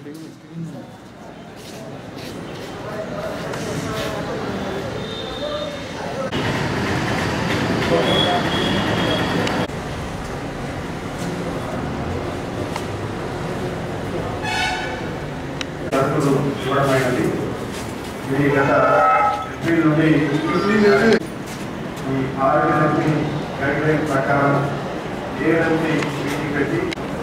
సరుకులు ఇవ్వడమైనది ఇది గత ఏప్రిల్ నుండి ఈ ఆరోగ్య గైడ్ లైన్ ప్రకారం ఏ నుండి మీటింగ్ పెట్టి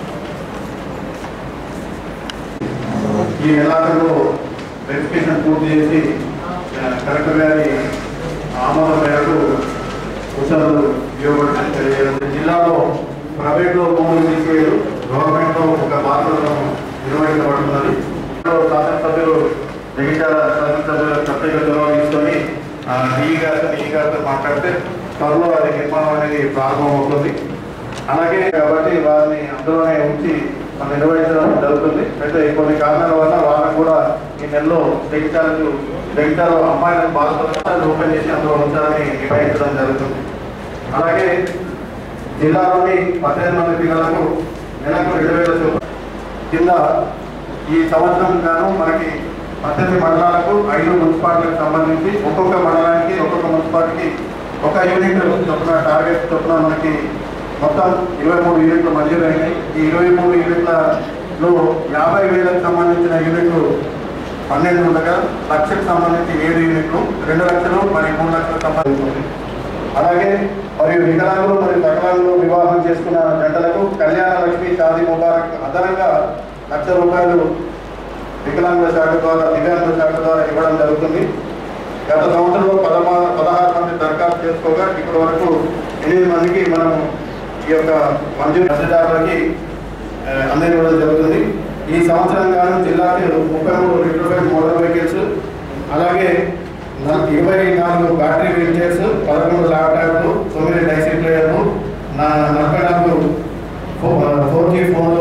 ఈ నెలాఖరులో వెరిఫికేషన్ పూర్తి చేసి ఆ, కలెక్టర్ గారి ఆమోదం మేరకు ఉత్తర్వులు ఇవ్వబడి తెలియజేయడం జిల్లాలో ప్రైవేట్లో భూములు తీసివేయరు గవర్నమెంట్లో ఒక బాధ్యతను నిర్వహించబడుతున్నది శాసనసభ్యులు జగిత్యాల శాసనసభ్యుల ప్రత్యేక చొరవ తీసుకొని డిఈ గారితో డిఈ గారితో మాట్లాడితే త్వరలో అది నిర్మాణం అనేది ప్రారంభమవుతుంది అలాగే కాబట్టి వారిని అందులోనే ఉంచి మనం నిర్వహించడం జరుగుతుంది అయితే కొన్ని కారణాల వల్ల వాళ్ళకు కూడా ఈ నెలలో జగిత్యాలకు జగిత్యాల అమ్మాయిలను బాధపడుతున్నారు ఓపెన్ చేసి అందులో ఉంచాలని నిర్వహించడం జరుగుతుంది అలాగే జిల్లాలోని పద్దెనిమిది మంది పిల్లలకు నెలకు రెండు వేల చొప్పున కింద ఈ సంవత్సరం గాను మనకి పద్దెనిమిది మండలాలకు ఐదు మున్సిపాలిటీలకు సంబంధించి ఒక్కొక్క మండలానికి ఒక్కొక్క మున్సిపాలిటీకి ఒక యూనిట్ చొప్పున టార్గెట్ చొప్పున మనకి మొత్తం ఇరవై మూడు యూనిట్లు మంజూరు అయినాయి ఈ ఇరవై మూడు యూనిట్లలో యాభై వేలకు సంబంధించిన యూనిట్లు పన్నెండు ఉండగా లక్షకు సంబంధించి ఏడు యూనిట్లు రెండు లక్షలు మరి మూడు లక్షలకు సంబంధించింది అలాగే మరియు వికలాంగులు మరియు సకలాంగులు వివాహం చేసుకున్న జంటలకు కళ్యాణ లక్ష్మి షాదీ ముబారక్ అదనంగా లక్ష రూపాయలు వికలాంగుల శాఖ ద్వారా దివ్యాంగుల శాఖ ద్వారా ఇవ్వడం జరుగుతుంది గత సంవత్సరంలో పదమా పదహారు మంది దరఖాస్తు చేసుకోగా ఇప్పటి వరకు ఎనిమిది మందికి మనం ఈ యొక్క మంజూరు అర్జీదారులకి ఆ, అందివ్వడం జరుగుతుంది ఈ సంవత్సరం గాను జిల్లాకి ముప్పై మూడు రిట్రోఫైడ్ మోటార్ వెహికల్స్ అలాగే నల్- ఇరవై నాలుగు బ్యాటరీ వీల్ చైర్స్ పదకొండు ల్యాప్టాప్లు తొమ్మిది డైసీ ప్లేయర్లు నా నలభై నాలుగు ఫోర్ జీ ఫోన్లు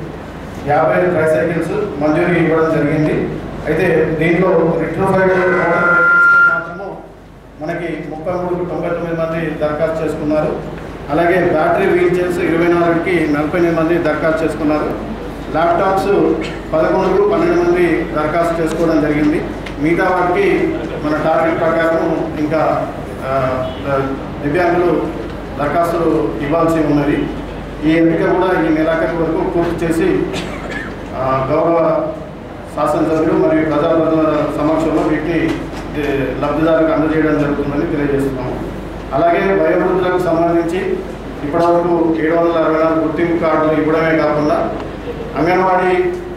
యాభై ట్రైసైకిల్స్ మంజూరు ఇవ్వడం జరిగింది అయితే దీంట్లో రిట్రోఫైడ్ మోటార్ వెహికల్స్ మాత్రము మనకి ముప్పై మూడు తొంభై తొమ్మిది మంది దరఖాస్తు చేసుకున్నారు అలాగే బ్యాటరీ వీల్ చైర్స్ ఇరవై నాలుగుకి నలభై ఎనిమిది మంది దరఖాస్తు చేసుకున్నారు ల్యాప్టాప్స్ పదకొండు పన్నెండు మంది దరఖాస్తు చేసుకోవడం జరిగింది మిగతా వాటికి మన టార్గెట్ ప్రకారం ఇంకా ఆ, ఆ, దివ్యాంగులు దరఖాస్తులు ఇవ్వాల్సి ఉన్నది ఈ ఎంపిక కూడా ఈ నెలాఖరు వరకు పూర్తి చేసి ఆ, గౌరవ శాసనసభ్యులు మరియు ప్రజాప్రతినిధుల సమక్షంలో వీటిని ఏ, లబ్ధిదారులకు అందజేయడం జరుగుతుందని తెలియజేస్తున్నాము అలాగే వయోవృద్ధులకు సంబంధించి ఇప్పటివరకు ఏడు వందల అరవై నాలుగు గుర్తింపు కార్డులు ఇవ్వడమే కాకుండా అంగన్వాడీ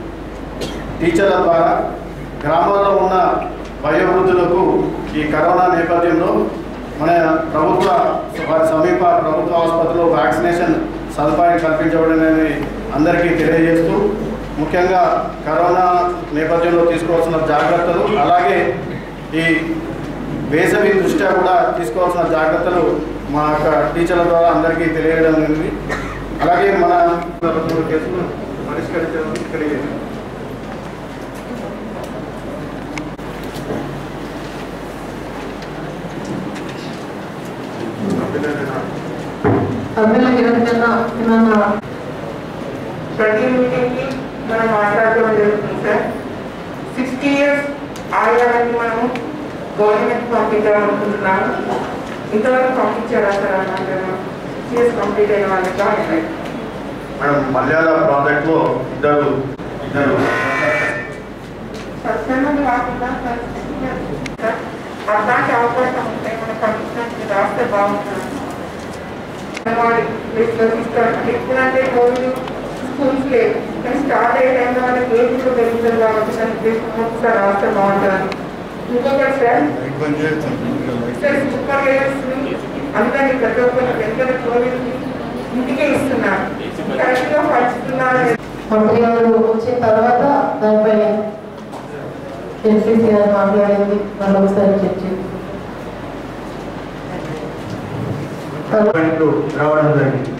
టీచర్ల ద్వారా గ్రామాల్లో ఉన్న వయోవృద్ధులకు ఈ కరోనా నేపథ్యంలో మన ప్రభుత్వ వారి సమీప ప్రభుత్వ ఆసుపత్రిలో వ్యాక్సినేషన్ సదుపాయం కల్పించబడిందని అందరికీ తెలియజేస్తూ ముఖ్యంగా కరోనా నేపథ్యంలో తీసుకోవాల్సిన జాగ్రత్తలు అలాగే ఈ వేసవి దృష్ట్యా కూడా తీసుకోవాల్సిన జాగ్రత్తలు మా యొక్క టీచర్ల ద్వారా అందరికీ తెలియడం జరిగింది అలాగే మన కేసులు పరిష్కరించడం తెలియజేయండి సభ్యులకు ఎవరికైనా ఏమన్నా ప్రతి మీటింగ్కి మనం మాట్లాడడం జరుగుతుంది సార్ సిక్స్టీ ఇయర్స్ ఆయాలని మనము గవర్నమెంట్ పంపించాలనుకుంటున్నాము ఇంతవరకు పంపించారా సార్ అన్నారు సిక్స్ ఇయర్స్ కంప్లీట్ అయిన వాళ్ళకి మేడం మలయాళ ప్రాజెక్ట్లో ఇద్దరు ఇద్దరు సత్సంగం కాకుండా సార్ సార్ అట్లాంటి అవకాశం ఉంటే మనం పంపించడానికి రాస్తే బాగుంటుంది అంగన్వాడీ ప్లేస్లో తీసుకోవడానికి ఎప్పుడంటే కోవిడ్ స్కూల్స్ లేవు కానీ స్టార్ట్ అయ్యే టైంలో మనకి ఏజ్ కూడా పెరుగుతుంది కాబట్టి దాని ఉద్దేశం ఒకసారి రాస్తే బాగుంటుంది ఇంకొకటి సార్ సార్ సూపర్ లేయర్స్ అందరినీ ప్రతి ఒక్కరికి ఎంత కోవిడ్ ఇంటికే ఇస్తున్నారు కరెక్ట్గా పంచుతున్నారు మంత్రి గారు వచ్చిన తర్వాత దానిపై ఎన్సీసీ గారు మాట్లాడింది మళ్ళీ ఒకసారి చర్చ పాయింట్లు రావడం జరిగింది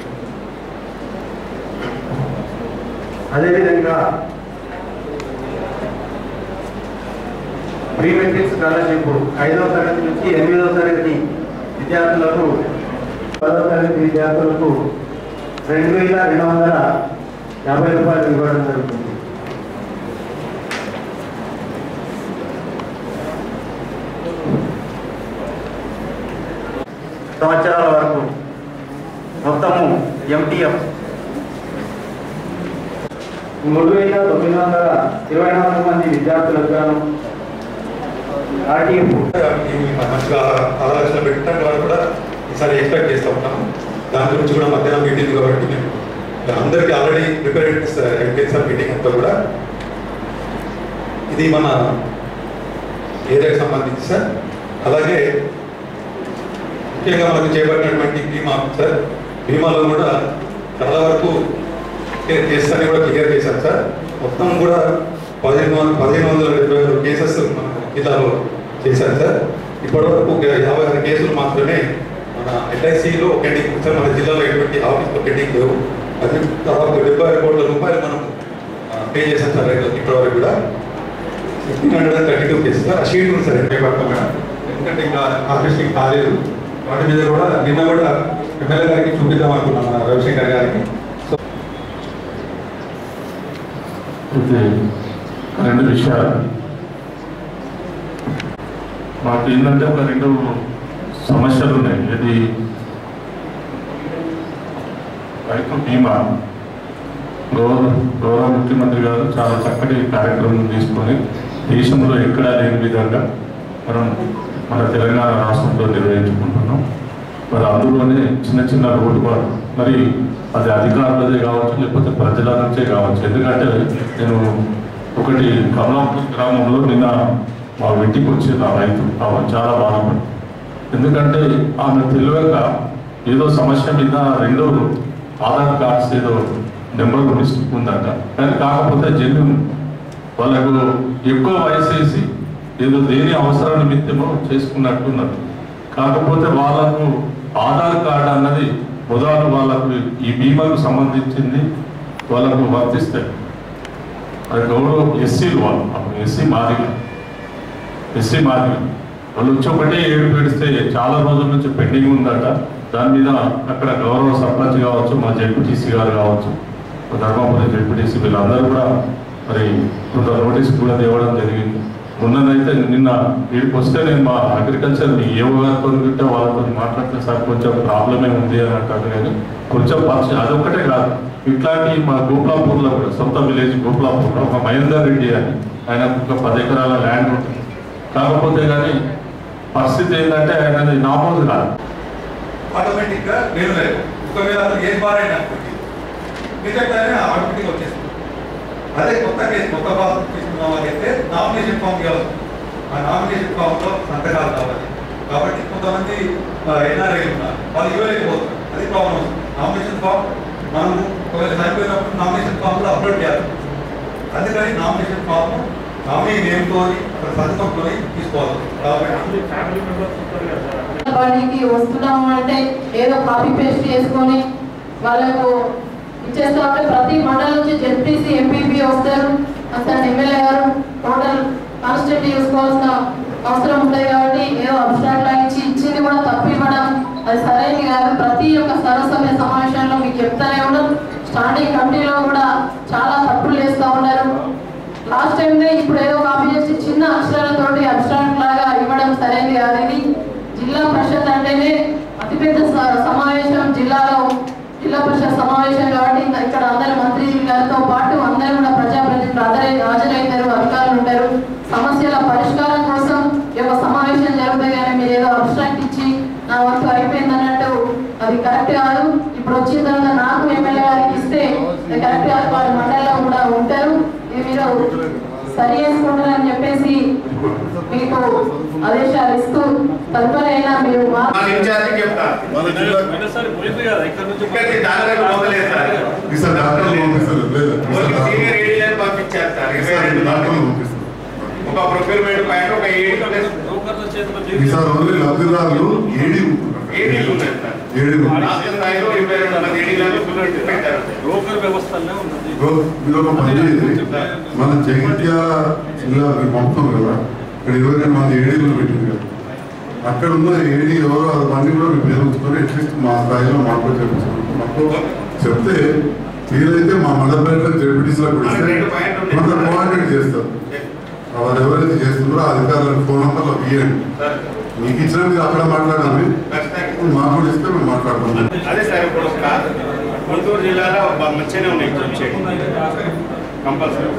అదేవిధంగా ప్రీ మెట్రిక్ స్కాలర్షిప్ ఐదవ తరగతి నుంచి ఎనిమిదవ తరగతి విద్యార్థులకు పదవ తరగతి విద్యార్థులకు రెండు వేల రెండు వందల యాభై రూపాయలు ఇవ్వడం జరుగుతుంది సంవత్సరాల వరకు మొత్తము ఎంటీఎఫ్ మూడు వేల తొమ్మిది వందల ఇరవై నాలుగు మంది విద్యార్థులకు గాను ఆర్టీఎఫ్ మంచిగా ఆరు లక్షలు పెట్టడానికి వాళ్ళు కూడా ఈసారి ఎక్స్పెక్ట్ చేస్తూ ఉంటాము దాని గురించి కూడా మధ్యాహ్నం మీటింగ్ కాబట్టి మేము అందరికీ ఆల్రెడీ ప్రిపేర్ సార్ మీటింగ్ అంతా కూడా ఇది మన ఏరియాకి సంబంధించి సార్ అలాగే ముఖ్యంగా మనకు చేపట్టినటువంటి బీమా సార్ బీమాలో కూడా చాలా వరకు కేసెస్ అన్ని కూడా క్లియర్ చేశారు సార్ మొత్తం కూడా పదిహేను వందల పదిహేను వందల డెబ్బై ఆరు కేసెస్ మన జిల్లాలో చేశారు సార్ ఇప్పటివరకు ఒక యాభై ఆరు కేసులు మాత్రమే మన ఎల్ఐసిలో పెండింగ్ ఉంది సార్ మన జిల్లాలో ఎటువంటి ఆఫీస్లో పెండింగ్ లేవు అది దాదాపు డెబ్బై ఆరు కోట్ల రూపాయలు మనం పే చేశాం సార్ ఇప్పటివరకు కూడా fifteen hundred and thirty two cases sir ఆ షీట్ ఉంది సార్ ఎక్కడ పడతాం మేడం ఎందుకంటే ఇంకా ఆఫీస్కి కాలేదు వాటి మీద కూడా నిన్న కూడా ఎమ్మెల్యే గారికి చూపిద్దాం అనుకున్నాం మన రవిశంకర్ గారికి సో ఇది రెండు విషయాలు మాకు ఏంటంటే ఒక రెండు సమస్యలు ఉన్నాయి ఇది రైతు బీమా గౌరవ గౌరవ ముఖ్యమంత్రి గారు చాలా చక్కటి కార్యక్రమం తీసుకొని దేశంలో ఎక్కడా లేని విధంగా మనం మన తెలంగాణ రాష్ట్రంలో నిర్వహించుకుంటున్నాం మరి అందులోనే చిన్న చిన్న లోటుపాటు మరి అది అధికారులదే కావచ్చు లేకపోతే ప్రజల నుంచే కావచ్చు ఎందుకంటే నేను ఒకటి కమలాపూర్ గ్రామంలో నిన్న మా ఇంటికి వచ్చి నా రైతు ఆమె చాలా బాధపడి ఎందుకంటే ఆమె తెలియక ఏదో సమస్య మీద రెండు ఆధార్ కార్డ్స్ ఏదో నెంబర్ మిస్టేక్ ఉందంట కానీ కాకపోతే జన్యున్ వాళ్ళకు ఎక్కువ వయసు వేసి ఏదో దేని అవసరం నిమిత్తమో చేసుకున్నట్టున్నారు కాకపోతే వాళ్ళకు ఆధార్ కార్డు అన్నది మొదలు వాళ్ళకు ఈ బీమాకు సంబంధించింది వాళ్ళకు వర్తిస్తాయి అది గౌరవ ఎస్సీలు వాళ్ళు అప్పుడు ఎస్సీ మాదిగా ఎస్సీ మాదిగా వాళ్ళు వచ్చి ఒకటే ఏడు పెడిస్తే చాలా రోజుల నుంచి పెండింగ్ ఉందట దాని మీద అక్కడ గౌరవ సర్పంచ్ కావచ్చు మా జడ్పీటీసీ గారు కావచ్చు ధర్మపురి జడ్పీటీసీ వీళ్ళందరూ కూడా మరి కొంత నోటీస్ కూడా తేవడం జరిగింది మొన్ననైతే నిన్న వీడికి వస్తే నేను మా అగ్రికల్చర్ ఏ గారితో గిట్ట వాళ్ళతో మాట్లాడితే సార్ కొంచెం ప్రాబ్లమే ఉంది అని అంటారు కానీ కొంచెం పరిచయం అదొక్కటే కాదు ఇట్లాంటి మా గోపులాపూర్లో కూడా సొంత విలేజ్ గోపులాపూర్లో ఒక మహేందర్ రెడ్డి అని ఆయన ఒక పది ఎకరాల ల్యాండ్ ఉంటుంది కాకపోతే కానీ పరిస్థితి ఏంటంటే ఆయనది నామోదు కాదు ఆటోమేటిక్ గా నేను లేదు ఒకవేళ అతను ఏ బార్ అయినా అనుకోండి నిజంగానే ఆటోమేటిక్ వచ్చేస్తుంది అదే కొత్త కేసు కొత్త బాస్ తీసుకున్న వాళ్ళైతే నామినేషన్ ఫామ్ ఇవ్వాలి ఆ నామినేషన్ ఫామ్ లో సంతకాలు కావాలి కాబట్టి కొంతమంది ఎన్ఆర్ఐ ఉన్నారు వాళ్ళు ఇవ్వలేకపోతారు అది ప్రాబ్లం వస్తుంది నామినేషన్ ఫామ్ మనం ఒకవేళ చనిపోయినప్పుడు నామినేషన్ ఫామ్ లో అప్లోడ్ చేయాలి అందుకని నామినేషన్ ఫామ్ నామినీ నేమ్తో అక్కడ సంతకంతో తీసుకోవాలి కాబట్టి బడికి వస్తున్నాము అంటే ఏదో కాపీ పేస్ట్ చేసుకొని వాళ్ళకు ఇచ్చేస్తామంటే ప్రతి మండలం నుంచి జెడ్పీసీ ఎంపీపీ వస్తారు అసలు ఎమ్మెల్యే గారు టోటల్ కాన్స్టిట్యూట్ చేసుకోవాల్సిన అవసరం ఉంటుంది కాబట్టి ఏదో అబ్స్ట్రాక్ట్ లా ఇచ్చి ఇచ్చింది కూడా తప్పు ఇవ్వడం అది సరైనది కాదు ప్రతి ఒక్క సర్వసభ్య సమావేశంలో మీకు చెప్తానే ఉండడం స్టాండింగ్ కమిటీలో కూడా చాలా తప్పులు చేస్తూ ఉన్నారు లాస్ట్ టైం ఇప్పుడు ఏదో కాపీ చేసి చిన్న అక్షరాలతోటి అబ్స్ట్రాక్ట్ లాగా ఇవ్వడం సరైనది కాదని జిల్లా పరిషత్ అంటేనే అతిపెద్ద స- సమావేశం జిల్లాలో జిల్లా పరిషత్ సమావేశం కాబట్టి ఇంత- ఇక్కడ అందరు మంత్రి గారితో పాటు అందరూ కూడా ప్రజాప్రతినిధులు అందరే హాజరవుతారు అధికారులు ఉంటారు సమస్యల పరిష్కారం కోసం ఈ యొక్క సమావేశం జరుగుతాయి కానీ మీరు ఏదో అబ్స్ట్రాక్ట్ ఇచ్చి నా వర్క్ అయిపోయింది అన్నట్టు అది కరెక్ట్ కాదు ఇప్పుడు వచ్చిన తర్వాత నాకు ఎమ్మెల్యే గారికి ఇస్తే అది కరెక్ట్ కాదు వారి మండలిలో కూడా ఉంటారు ఇది మీరు సరి చేసుకుంటారని చెప్పేసి మీకు ఆదేశాలు ఇస్తూ తదుపరి అయినా మీరు మా మన ఇన్ఛార్జికి చెప్తాను ఇక్కడికి డాక్టర్ పోగలేదు సార్ ఈసారి డాక్టర్లు పంపిస్తారు లేదు ఈసారి ఓన్లీ సీనియర్ డాక్టర్లు- ఏడీలను పంపించారు సార్ ఇరవై ఈసారి రెండు డాక్టర్లు పంపిస్తారు ఒక ప్రొక్యూర్మెంట్ పాయింట్ ఒక ఏడు ప్లస్ ఈసారి ఓన్లీ లబ్ధిదారులు ఏడి ఏడీలు ఉన్నాయి సార్ ఏడి రాష్ట్ర స్థాయిలో ఇరవై రెండు మంది ఏడీలను పెట్టారు మీరు ఒక పని చేయండి మన జగిత్యాల జిల్లా మీరు పంపుతాం కదా ఇక్కడ ఇరవై రెండు మంది ఏడీలు పెట్టింది కదా అక్కడ ఉన్న ఏడీ ఎవరో అవన్నీ కూడా మీ పేరు ఉంచుకొని అట్లీస్ట్ మా స్థాయిలో మాకు చెప్పించారు మాకు చెప్తే మీరైతే మా మండపేట జడ్పీటీసీలో కూడా ఇస్తే రెండు పాయింట్లు ఉన్నాయి. కొంత కోఆర్డినేట్ చేస్తారు వారు ఎవరైతే చేస్తున్నారో ఆ అధికారులకు ఫోన్ నంబర్లో ఇవ్వండి సార్ మీకు ఇచ్చిన మీరు అక్కడ మాట్లాడాలి మాకు కూడా ఇస్తే మేము మాట్లాడుకుంటాం అదే సార్ ఇప్పుడు ఒక గుంటూరు జిల్లాలో ఒక మంచిగానే ఉన్నాయి వచ్చేది కంపల్సరీ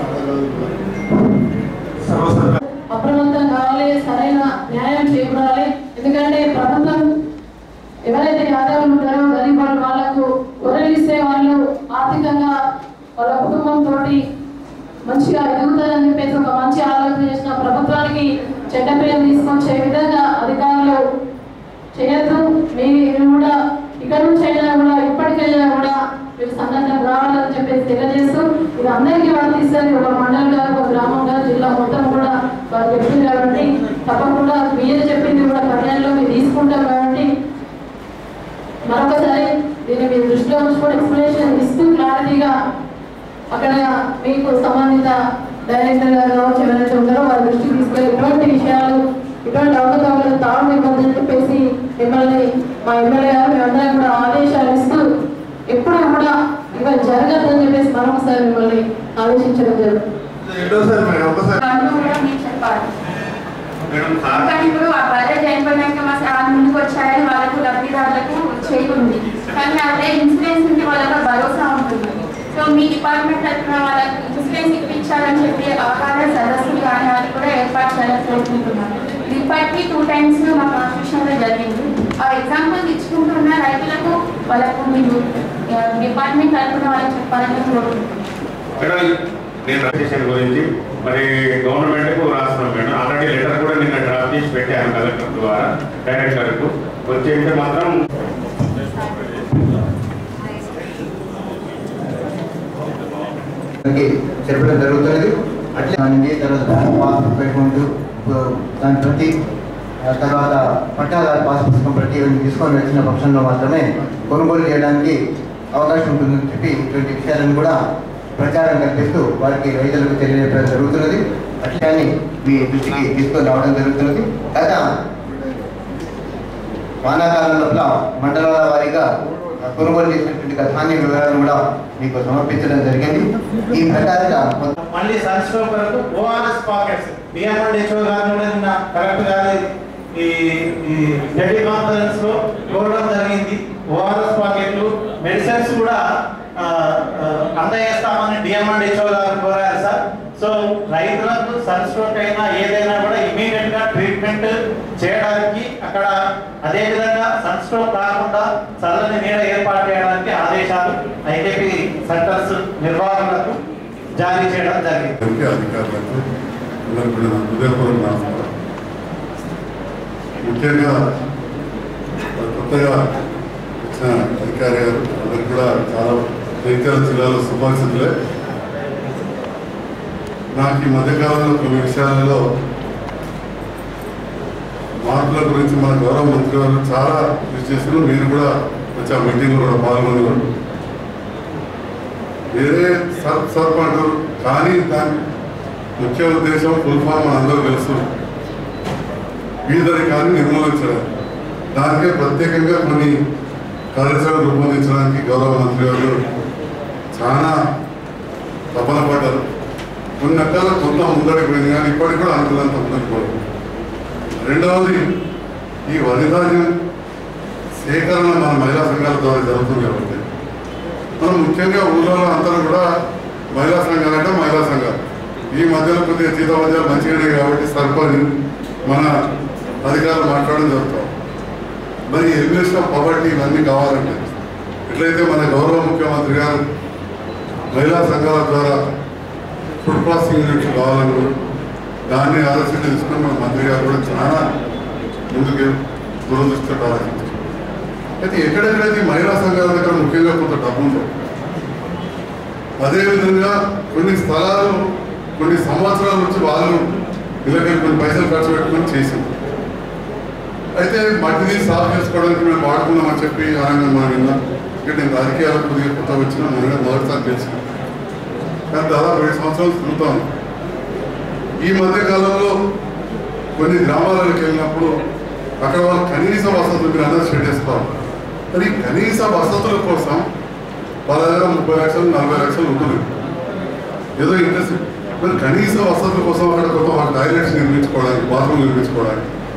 అప్రమత్తం కావాలి సరైన న్యాయం చేకూరాలి ఎందుకంటే ప్రభుత్వం ఎవరైతే యాదవులు ఉంటారో గరీబ్ వాళ్ళు వాళ్ళకు గొర్రెలు ఇస్తే వాళ్ళు ఆర్థికంగా వాళ్ళ కుటుంబంతో మంచిగా ఎదుగుతారని చెప్పేసి ఒక మంచి ఆలోచన చేసిన ప్రభుత్వానికి చెడ్డ పేరు తీసుకొచ్చే విధంగా అధికారులు చేయొద్దు మీరు కూడా ఇక్కడ నుంచి అయినా కూడా ఇప్పటికైనా కూడా మీరు సన్నద్ధం రావాలని చెప్పేసి తెలియజేస్తూ ఇది అందరికీ వర్తిస్తుంది ఒక మండలం గారు ఒక గ్రామం గారు జిల్లా మొత్తం కూడా వారు చెప్పింది కాబట్టి తప్పకుండా మీరు చెప్పింది కూడా పర్యాయంలో మీరు తీసుకుంటాం కాబట్టి మరొకసారి దీన్ని మీరు దృష్టిలో ఉంచుకొని ఎక్స్ప్లెనేషన్ ఇస్తూ క్లారిటీగా అక్కడ మీకు సంబంధిత డైరెక్టర్ గారు కావచ్చు ఎవరైతే ఉన్నారో వారి దృష్టికి తీసుకెళ్ళి ఇటువంటి విషయాలు ఇటువంటి అవకతవకలు తాము ఇవ్వద్దని చెప్పేసి మిమ్మల్ని మా ఎమ్మెల్యే గారు మేమందరం కూడా ఆదేశాలు ఇస్తూ ఎప్పుడు కూడా ఇవ జరగద్దని చెప్పేసి మరొకసారి మిమ్మల్ని ఆదేశించడం జరుగుతుంది రెండోసారి మేడం ఒకసారి వాళ్ళు కూడా మీరు చెప్పాలి మేడం సార్ కానీ ఇప్పుడు ఆ బజెట్ చనిపోయినాక మా సార్ ముందుకు వచ్చారని వాళ్ళకు లబ్ధిదారులకు చేయకుంది కానీ అదే ఇన్సూరెన్స్ ఉంటే వాళ్ళకి భరోసా ఉంటుంది సో మీ డిపార్ట్మెంట్ తరఫున వాళ్ళకి ఇన్సూరెన్స్ ఇప్పించాలని చెప్పి అవగాహన సదస్సులు కానీ అది కూడా ఏర్పాటు చేయాలని కోరుకుంటున్నాను ఇది ఇప్పటికీ టూ టైమ్స్ మా కాన్స్టిట్యూషన్లో జరిగింది ఆ ఎగ్జాంపుల్ ఇచ్చుకుంటున్న రైతులకు వాళ్ళకు మీరు డిపార్ట్మెంట్ తరఫున వాళ్ళకి చెప్పాలని కోరుకుంటున్నాను మేడం నేను రిజిస్ట్రేషన్ గురించి మరి గవర్నమెంట్కు రాస్తున్నాం మేడం ఆల్రెడీ లెటర్ కూడా నిన్న డ్రాఫ్ట్ చేసి పెట్టాను కలెక్టర్ ద్వారా డైరెక్టర్కు వచ్చేస్తే మాత్రం దానికి చెప్పడం జరుగుతున్నది అట్లే దానికి తర్వాత బ్యాంక్ పాస్బుక్ అకౌంట్ దాని ప్రతి ఆ తర్వాత పట్టాదారు పాస్ పుస్తకం ప్రతి ఇవన్నీ తీసుకొని వచ్చిన పక్షంలో మాత్రమే కొనుగోలు చేయడానికి అవకాశం ఉంటుందని చెప్పి ఇటువంటి విషయాలను కూడా ప్రచారం కల్పిస్తూ వారికి రైతులకు తెలియజేయడం జరుగుతున్నది అట్లే అని మీ దృష్టికి తీసుకొని రావడం జరుగుతున్నది గత వానాకాలం లోపల మండలాల వారీగా కొనుగోలు చేసినటువంటి ధాన్య వివరాలను కూడా మీకు సమర్పించడం జరిగింది ఈ ప్రకారంగా మొత్తం మళ్ళీ సన్స్ట్రోక్ వరకు ఓఆర్ఎస్ పాకెట్స్ డిఎంఎండ్హెచ్ఓ గారిని కూడా నిన్న కరెక్ట్ గారి ఈ ఈ టెలి కాన్ఫరెన్స్ లో కోరడం జరిగింది ఓఆర్ఎస్ పాకెట్లు మెడిసిన్స్ కూడా ఆ, ఆ, అందజేస్తామని డిఎంఎండ్హెచ్ఓ గారు కోరారు సార్ సో రైతులకు సన్స్ట్రోక్ అయినా ఏదైనా కూడా ఇమీడియట్ గా ట్రీట్మెంట్ చేయడానికి అక్కడ అదే విధంగా సన్స్ట్రోక్ కాకుండా చల్లని నీడ ఏర్పాటు చేయడానికి ఆదేశాలు ఐకేపీ సెంటర్స్ నిర్వాహకులకు జారీ చేయడం జరిగింది ముఖ్య అధికారులకు అందరికీ కూడా నా హృదయపూర్వక నమస్కారం ముఖ్యంగా కొత్తగా వచ్చిన అధికారి గారు అందరికి కూడా చాలా జగిత్యాల జిల్లాలో సుపరిచితులే నాకు ఈ మధ్యకాలంలో కొన్ని విషయాలలో మార్పుల గురించి మన గౌరవ మంత్రి గారు చాలా కృషి చేసిన మీరు కూడా వచ్చి ఆ మీటింగ్లో కూడా పాల్గొన్నారు వేరే సర్ప్ సర్ప్ అంటారు కానీ దాని ముఖ్య ఉద్దేశం ఫుల్ ఫామ్ అందరూ తెలుసు పేదరికాన్ని నిర్మూలించడం దానికే ప్రత్యేకంగా కొన్ని కార్యక్రమాలు రూపొందించడానికి గౌరవ మంత్రి గారు చాలా తపన పడ్డారు కొన్ని రకాల కొంత ముందడికి పోయింది కానీ ఇప్పటికి కూడా అనుకున్నంత ముందడికి పోయింది రెండవది ఈ వరి ధాన్యం సేకరణ మన మహిళా సంఘాల ద్వారా జరుగుతుంది కాబట్టి మనం ముఖ్యంగా ఊళ్ళో అందరూ కూడా మహిళా సంఘాలు అంటే మహిళా సంఘాలు ఈ మధ్యలో కొద్దిగా జీత మధ్యలో మంచిగానే కాబట్టి సర్పంచ్ మన అధికారులు మాట్లాడడం జరుగుతాం మరి ఎలిమినేషన్ ఆఫ్ పవర్టీ ఇవన్నీ కావాలంటే ఎట్లయితే మన గౌరవ ముఖ్యమంత్రి గారు మహిళా సంఘాల ద్వారా ఫుడ్ ప్రాసెసింగ్ యూనిట్లు కావాలన్నారు దాన్ని ఆలోచన తీసుకుని మన మంత్రి గారు కూడా చాలా ముందుకు దురదృష్టి ఆలోచించారు అయితే ఎక్కడెక్కడైతే ఈ మహిళా సంఘాల దగ్గర ముఖ్యంగా కొంత డబ్బు ఉందో అదేవిధంగా కొన్ని స్థలాలు కొన్ని సంవత్సరాల నుంచి వాళ్ళు ఇళ్ళకి కొన్ని పైసలు ఖర్చు పెట్టుకొని చేసింది అయితే మట్టిని సాఫ్ చేసుకోవడానికి మేము వాడుకున్నామని చెప్పి ఆనందం మా విన్నాం ఇక్కడ నేను రాజకీయాలకు కొద్దిగా కొత్త వచ్చిన మొన్న మొదటిసారి తెలిసింది కానీ దాదాపు ఏడు సంవత్సరాలు తిరుగుతాను ఈ మధ్య కాలంలో కొన్ని గ్రామాలకు వెళ్ళినప్పుడు అక్కడ వాళ్ళు కనీస వసతులు మీరు అందరూ షెడ్ వేసుకోవాలి మరి కనీస వసతుల కోసం వాళ్ళ దగ్గర ముప్పై లక్షలు నలభై లక్షలు ఉంటుంది ఏదో ఇంట్రెస్ట్ మరి కనీస వసతుల కోసం అక్కడ కొంత వాళ్ళ టాయిలెట్స్ నిర్మించుకోవడానికి బాత్రూమ్ నిర్మించుకోవడానికి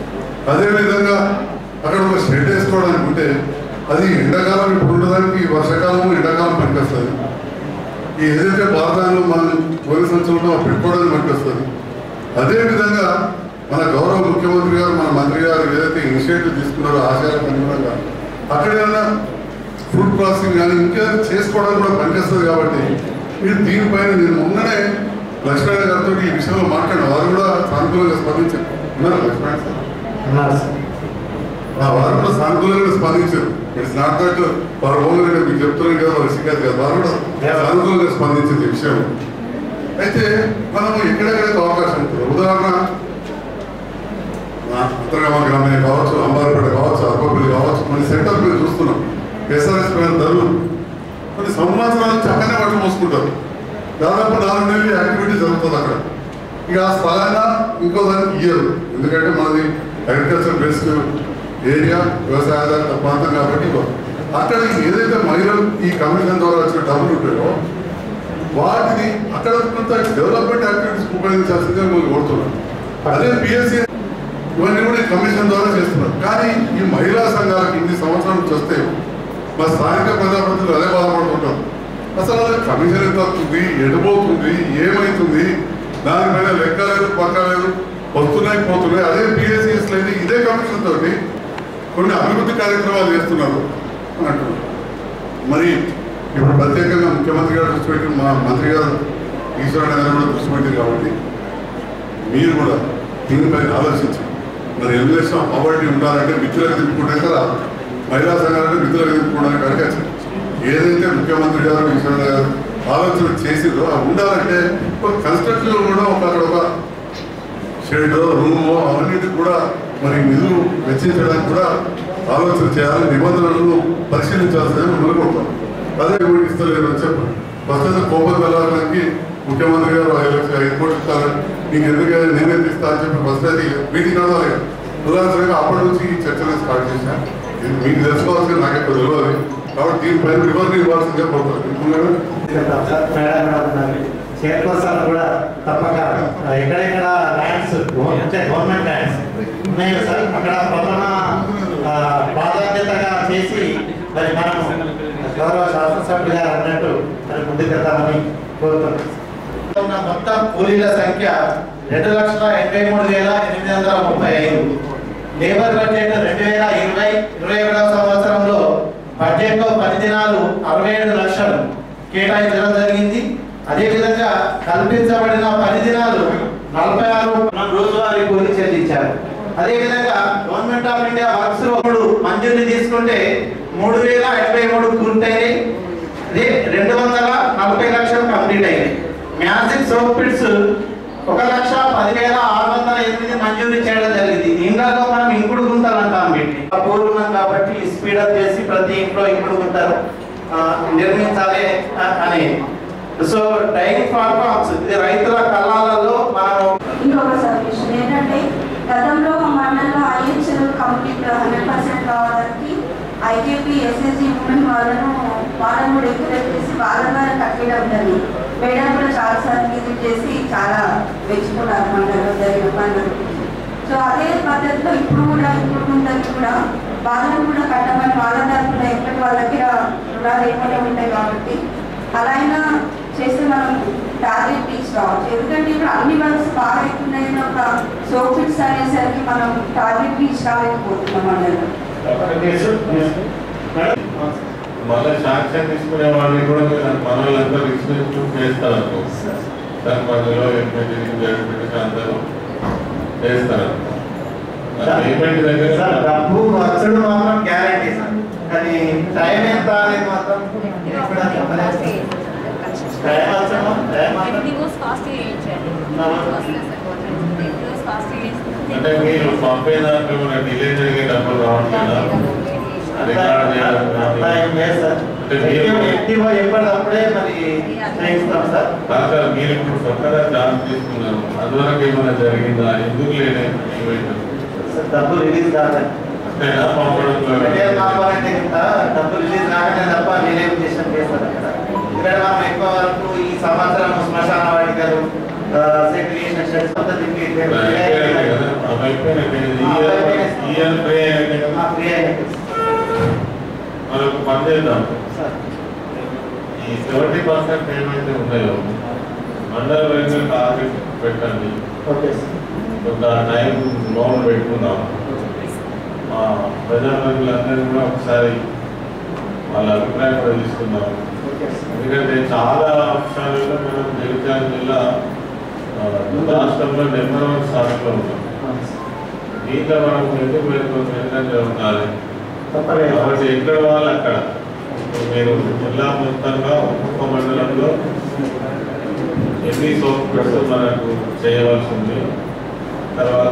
అదేవిధంగా అక్కడ ఒక షెడ్ వేసుకోవడానికి ఉంటే అది ఎండాకాలం ఇప్పుడు ఉండడానికి వర్షాకాలం ఎండాకాలం పనికొస్తుంది ఈ ఏదైతే బాధాలు మనం పోలీస్ సంవత్సరంలో పెట్టుకోవడానికి పనికొస్తుంది అదేవిధంగా మన గౌరవ ముఖ్యమంత్రి గారు మన మంత్రి గారు ఏదైతే ఇనిషియేటివ్ తీసుకున్నారో ఆశయాలకు అనుగుణంగా అక్కడ ఏదైనా ఫుడ్ ప్రాసెసింగ్ కానీ ఇంకా చేసుకోవడానికి కూడా పనిచేస్తుంది కాబట్టి మీరు దీనిపైన నేను మొన్ననే లక్ష్మణ గారితో ఈ విషయంలో మాట్లాడిన వారు కూడా సానుకూలంగా స్పందించారు ఉన్నారు లక్ష్మణ సార్ ఆ వారు కూడా సానుకూలంగా స్పందించారు ఇట్స్ నాట్ దట్ వారు ఓన్గా మీకు చెప్తున్నాను కదా వారు సిగ్గదు కదా వారు కూడా సానుకూలంగా స్పందించింది ఈ విషయం అయితే మనము ఎక్కడెక్కడికి అవకాశం ఉంటుంది ఉదాహరణ ఉత్తరగామ గ్రామీణ కావచ్చు అంబారపేట కావచ్చు అరపల్లి కావచ్చు మన సెంటర్ మీద చూస్తున్నాం ఎస్ఆర్ఎస్ పైన ధరలు కొన్ని సంవత్సరాలు చక్కనే వాటిని మోసుకుంటారు దాదాపు నాలుగు నెలలు యాక్టివిటీ జరుగుతుంది అక్కడ ఇక ఆ స్థలాన్ని ఇంకో దానికి ఇయ్యరు ఎందుకంటే మనది అగ్రికల్చర్ బేస్డ్ ఏరియా వ్యవసాయ ఆధారిత ప్రాంతం కాబట్టి ఇవ్వరు. అక్కడ ఏదైతే మహిళలు ఈ కమిషన్ ద్వారా వచ్చిన డబ్బులు ఉంటాయో వాటిని అక్కడ కొంత డెవలప్మెంట్ యాక్టివిటీస్ ఉపయోగించాల్సిందిగా మేము కోరుతున్నాం అదే పిఎస్సి ఇవన్నీ కూడా ఈ కమిషన్ ద్వారా చేస్తున్నారు కానీ ఈ మహిళా సంఘాలకు ఇన్ని సంవత్సరాల నుంచి వస్తే మా స్థానిక ప్రజాప్రతినిధులు అదే బాధపడుతుంటారు అసలు అది కమిషన్ ఎంత వస్తుంది ఎడిపోతుంది ఏమైతుంది దానిపైన లెక్క లేదు పక్క లేదు వస్తున్నాయి పోతున్నాయి అదే పిఎస్సిఎస్ లేదు ఇదే కమిషన్ తోటి కొన్ని అభివృద్ధి కార్యక్రమాలు చేస్తున్నారు అని అంటున్నారు మరి ఇప్పుడు ప్రత్యేకంగా ముఖ్యమంత్రి గారు దృష్టి పెట్టి మా మంత్రి గారు ఈశ్వరరావు గారు కూడా దృష్టి పెట్టారు కాబట్టి మీరు కూడా దీనిపైన ఆలోచించి మరి ఎలిమినేషన్ ఆఫ్ పవర్టీ ఉండాలంటే మిత్రులకు తిప్పుకుంటే కదా మహిళా సంఘాలంటే మిత్రులకు తిప్పుకోవడానికి అడగచ్చు ఏదైతే ముఖ్యమంత్రి గారు ఈశ్వరరావు గారు ఆలోచన చేసిందో అది ఉండాలంటే ఒక కన్స్ట్రక్షన్ కూడా ఒక అక్కడ ఒక షెడ్ రూమ్ అవన్నిటికి కూడా మరి నిధులు వెచ్చించడానికి కూడా ఆలోచన చేయాలి నిబంధనలను పరిశీలించాల్సిందని అనుకుంటాం అదే కూడా ఇస్తలేరు అని చెప్పండి ప్రస్తుతం కోపం వెళ్ళడానికి ముఖ్యమంత్రి గారు ఐదు లక్షలు ఐదు కోట్లు ఇస్తారు నీకు ఎందుకంటే నేనే తీస్తా అని చెప్పి ఫస్ట్ అది మీటింగ్ అవ్వాలి ఉదాహరణగా అప్పటి నుంచి ఈ చర్చలు స్టార్ట్ చేశాను ఇది మీకు తెలుసుకోవాల్సింది నాకు ఎక్కువ తెలియదు కాబట్టి దీనిపైన వివరణ ఇవ్వాల్సిందే పోతుంది చైర్పర్సన్ కూడా తప్పక ఆ, ఎక్కడెక్కడ ల్యాండ్స్ అంటే గవర్నమెంట్ ల్యాండ్స్ ఉన్నాయో సార్ అక్కడ ప్రథమ ఆ, ప్రాధాన్యతగా చేసి మరి మనం గౌరవ శాసనసభ్యులు గారు అన్నట్టు మరి ముందుకెళ్తామని కోరుతున్నాం ఉన్న మొత్తం కూలీల సంఖ్య రెండు లక్షల ఎనభై మూడు వేల ఎనిమిది వందల ముప్పై ఐదు లేబర్ బడ్జెట్ రెండు వేల ఇరవై ఇరవై ఒకటవ సంవత్సరంలో బడ్జెట్లో పని దినాలు అరవై ఏడు లక్షలు కేటాయించడం జరిగింది అదేవిధంగా కల్పించబడిన పని దినాలు నలభై ఆరు రోజువారీ కూలీ చెల్లించారు అదేవిధంగా గవర్నమెంట్ ఆఫ్ ఇండియా వర్క్స్ మూడు మంజూరు తీసుకుంటే మూడు వేల ఎనభై మూడు పూర్తయినాయి అదే రెండు వందల నలభై లక్షలు కంప్లీట్ అయినాయి మ్యాజిక్ సోప్ పిట్స్ ఒక లక్ష పదివేల ఆరు వందల ఎనిమిది మంజూరు చేయడం జరిగింది ఇండ్లలో మనం ఇంకుడు గుంతలు అంటాం వీటిని పూర్వం కాబట్టి స్పీడప్ చేసి ప్రతి ఇంట్లో ఇంకుడు గుంతలు ఆ, నిర్మించాలి ఆ- అని సో డైరీ ఫార్మ్స్ ఇది రైతుల కళాలలో మనం ఇంకొక సబ్మిషన్ ఏంటంటే గతంలో మా మండలంలో ఐహెచ్ఎల్ కంప్లీట్ హండ్రెడ్ పర్సెంట్ కావడానికి ఐకేపీ ఎస్ఎస్జి ఉమెన్ వాళ్ళను వాళ్ళని కూడా ఎంకరేజ్ చేసి వాళ్ళ ద్వారా కట్టడం జరిగింది మేడం కూడా చాలాసార్లు విజిట్ చేసి చాలా మెచ్చుకున్నారు మండలంలో జరిగిన పనులు సో అదే పద్ధతిలో ఇప్పుడు కూడా ఇప్పుడు ఉంటుంది కూడా వాళ్ళని కూడా కట్టమని వాళ్ళ తరఫున ఎప్పటి వాళ్ళ దగ్గర రుణాలు ఏమైనా ఉంటాయి కాబట్టి అలా అయినా చేస్తే మనం టార్గెట్ రీచ్ రావచ్చు ఎందుకంటే ఇప్పుడు అన్ని వర్క్స్ బాగా అవుతున్నాయని ఒక సోఫిట్స్ అనేసరికి మనం టార్గెట్ రీచ్ కాలేకపోతున్నాం అందరం మళ్ళీ సాక్ష్యం తీసుకునే వాళ్ళని కూడా మీరు మనోళ్ళంతా రిజిస్ట్రేషన్ చేస్తారు దాని మధ్యలో ఎంపీటీ అందరూ చేస్తారు పేమెంట్ దగ్గర సార్ డబ్బు వచ్చడు మాత్రం గ్యారంటీ సార్ కానీ టైం ఎంత అనేది మాత్రం ఎక్కడ చెప్పలేదు టైం వచ్చడం టైం అంటే మీరు పంపే దాంట్లో కూడా డిలే జరిగే డబ్బులు రావట్లేదా రికార్డ్ చేయడం కానీ అంటే మీరు ఎట్టివో ఎప్పటికప్పుడే మరి చేయిస్తాం సార్ కాదు సార్ మీరు ఇప్పుడు కొత్తగా ఛాన్స్ తీసుకున్నారు అందువరకు ఏమైనా జరిగిందా ఎందుకు లేని ఈవెంట్ సార్, డబ్బు రిలీజ్ కాదండి అంతేనా పంపడంలో మెటీరియల్ కావాలంటే ఇంకా డబ్బు రిలీజ్ కాకనే తప్ప నేనేం చేసాను చేస్తాను ఇక్కడ ఇక్కడ మనం ఎక్కువ వరకు ఈ సంవత్సరం శ్మశాన వాటికలు సెగ్రిగేషన్ షెడ్స్ అంతా తిప్పి అయిపోయినాయి కదా అవి అయిపోయినాయి. ఈ ఇయర్ ఈ ఇయర్ ఫ్రీ అయినట్టే కదా ఫ్రీ అయినట్టు మరి ఒక పని చేద్దాం ఈ సెవెంటీ పర్సెంట్ ఏమైతే ఉన్నాయో మండల వైద్యులు టార్గెట్ పెట్టండి ఓకే సార్ కొంత టైం లోన్ పెట్టుకుందాం మా ప్రజాప్రతినిధులందరినీ కూడా ఒకసారి వాళ్ళ అభిప్రాయం కూడా తీసుకుందాం ఓకే సార్ ఎందుకంటే చాలా అంశాలలో మనం జగిత్యాల జిల్లా ఆ, రాష్ట్రంలో నెంబర్ వన్ స్థానంలో ఉన్నాం అవును సార్. దీంట్లో మనం ఎందుకు పెట్టుకుని ఎందుకంటే ఉండాలి తప్పలేదు కాబట్టి ఎక్కడ వాళ్ళు అక్కడ ఇప్పుడు మీరు జిల్లా మొత్తంగా ఒక్కొక్క మండలంలో ఎన్ని సోప్స్ మనకు చేయవలసి ఉంది తర్వాత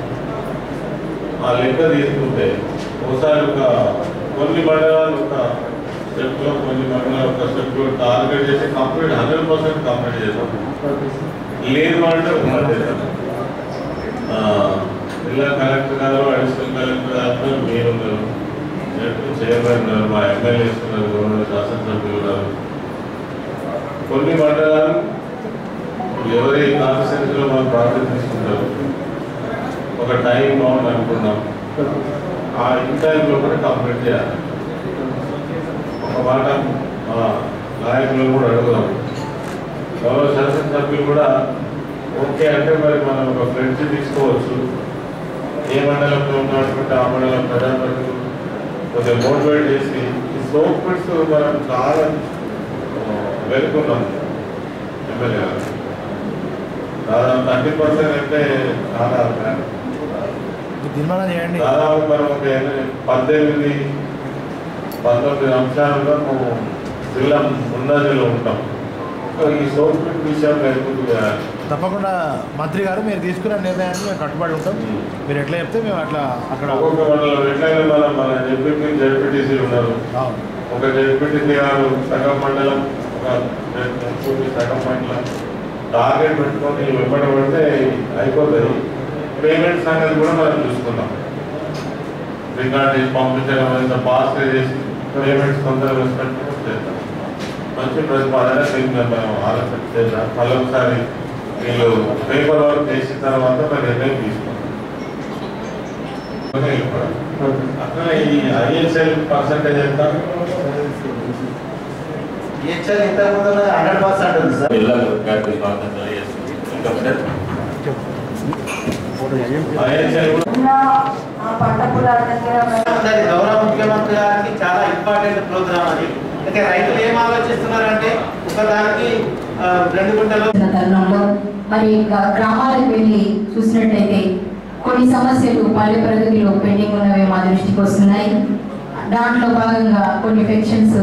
ఆ లెక్క తీసుకుంటే ఒకసారి ఒక కొన్ని మండలాలు ఒక స్టెప్లో కొన్ని మండలాలు ఒక స్టెప్లో టార్గెట్ చేసి కంప్లీట్ హండ్రెడ్ పర్సెంట్ కంప్లీట్ చేస్తాం ఓకే సార్ లేదు అంటే ఉన్నది చేస్తాం ఆ, జిల్లా కలెక్టర్ గారు అడిషనల్ కలెక్టర్ గారు మీరు ఉన్నారు జడ్పీ చైర్మన్ ఉన్నారు మా ఎమ్మెల్యేస్ ఉన్నారు గౌరవ శాసనసభ్యులు ఉన్నారు కొన్ని మండలాలు ఎవరి కాన్స్టిట్యూన్సీలో మనం ప్రాజెక్ట్ తీసుకుంటారు ఒక టైం బౌండ్ అనుకున్నాం ఆ ఇన్ టైంలో కూడా కంప్లీట్ చేయాలి ఒక మాట మా నాయకులు కూడా అడుగుదాం గౌరవ శాసనసభ్యులు కూడా ఓకే అంటే మరి మనం ఒక ఫ్రెండ్స్ తీసుకోవచ్చు ఏ మండలంలో ఉన్నటువంటి ఆ మండలం ప్రజాప్రతినిధులు కొంచెం మోటివేట్ చేసి ఈ సోప్ పిట్స్ మనం చాలా ఆ, వెనుకున్నాం ఎమ్మెల్యే గారు దాదాపు థర్టీ పర్సెంట్ అంటే చాలా bad. తీర్మానం చేయండి దాదాపు మనం ఒక ఎనిమిది- పద్దెనిమిది పంతొమ్మిది అంశాలలో మేము జిల్లా ఉన్నదిలో ఉంటాం సో ఈ సోప్ పిట్ విషయంలో ఎందుకు చేయాలి తప్పకుండా మంత్రి గారు మీరు తీసుకున్న నిర్ణయాన్ని మేము కట్టుబడి ఉంటాం మీరు ఎట్లా చెప్తే మేము అట్లా అక్కడ ఒక్కొక్క మండలం ఎట్లయినా మనం మన జడ్పీ జడ్పీటీసీ ఉన్నారు అవును. ఒక జడ్పీటీసీ గారు సగం మండలం ఒక జడ్పీ సగం మండలం టార్గెట్ పెట్టుకొని వెంబడి పడితే అయిపోతుంది పేమెంట్ సంగతి కూడా మనం చూసుకుందాం రికార్డ్ చేసి పంపించడం ఎంత పాస్ చేసి పేమెంట్స్ తొందరగా వచ్చినట్టు చేద్దాం మంచి ప్రతిపాదన దీన్ని మనం ఆలోచన చేద్దాం మళ్ళీ ఒకసారి వీళ్ళు పేపర్ వర్క్ చేసిన తర్వాత మరి నిర్ణయం తీసుకుంటాం అట్లా ఈ ఐఎస్ఎల్ పర్సంటేజ్ ఎంత హెచ్ఎల్ ఇంతకుముందు హండ్రెడ్ పర్సెంట్ ఉంది సార్ ఐఎస్ఎల్ ఉన్న ఆ పంట పొలాల దగ్గర అది గౌరవ ముఖ్యమంత్రి గారికి చాలా ఇంపార్టెంట్ ప్రోగ్రామ్ అది అయితే రైతులు ఏం ఆలోచిస్తున్నారంటే ఒకదానికి ఆ, రెండు గుంటలు చేస్తున్న తరుణంలో మరి గ్రా- గ్రామాలకు వెళ్ళి చూసినట్టయితే కొన్ని సమస్యలు పల్లె ప్రగతిలో పెండింగ్ ఉన్నవి మా దృష్టికి వస్తున్నాయి దాంట్లో భాగంగా కొన్ని పెన్షన్స్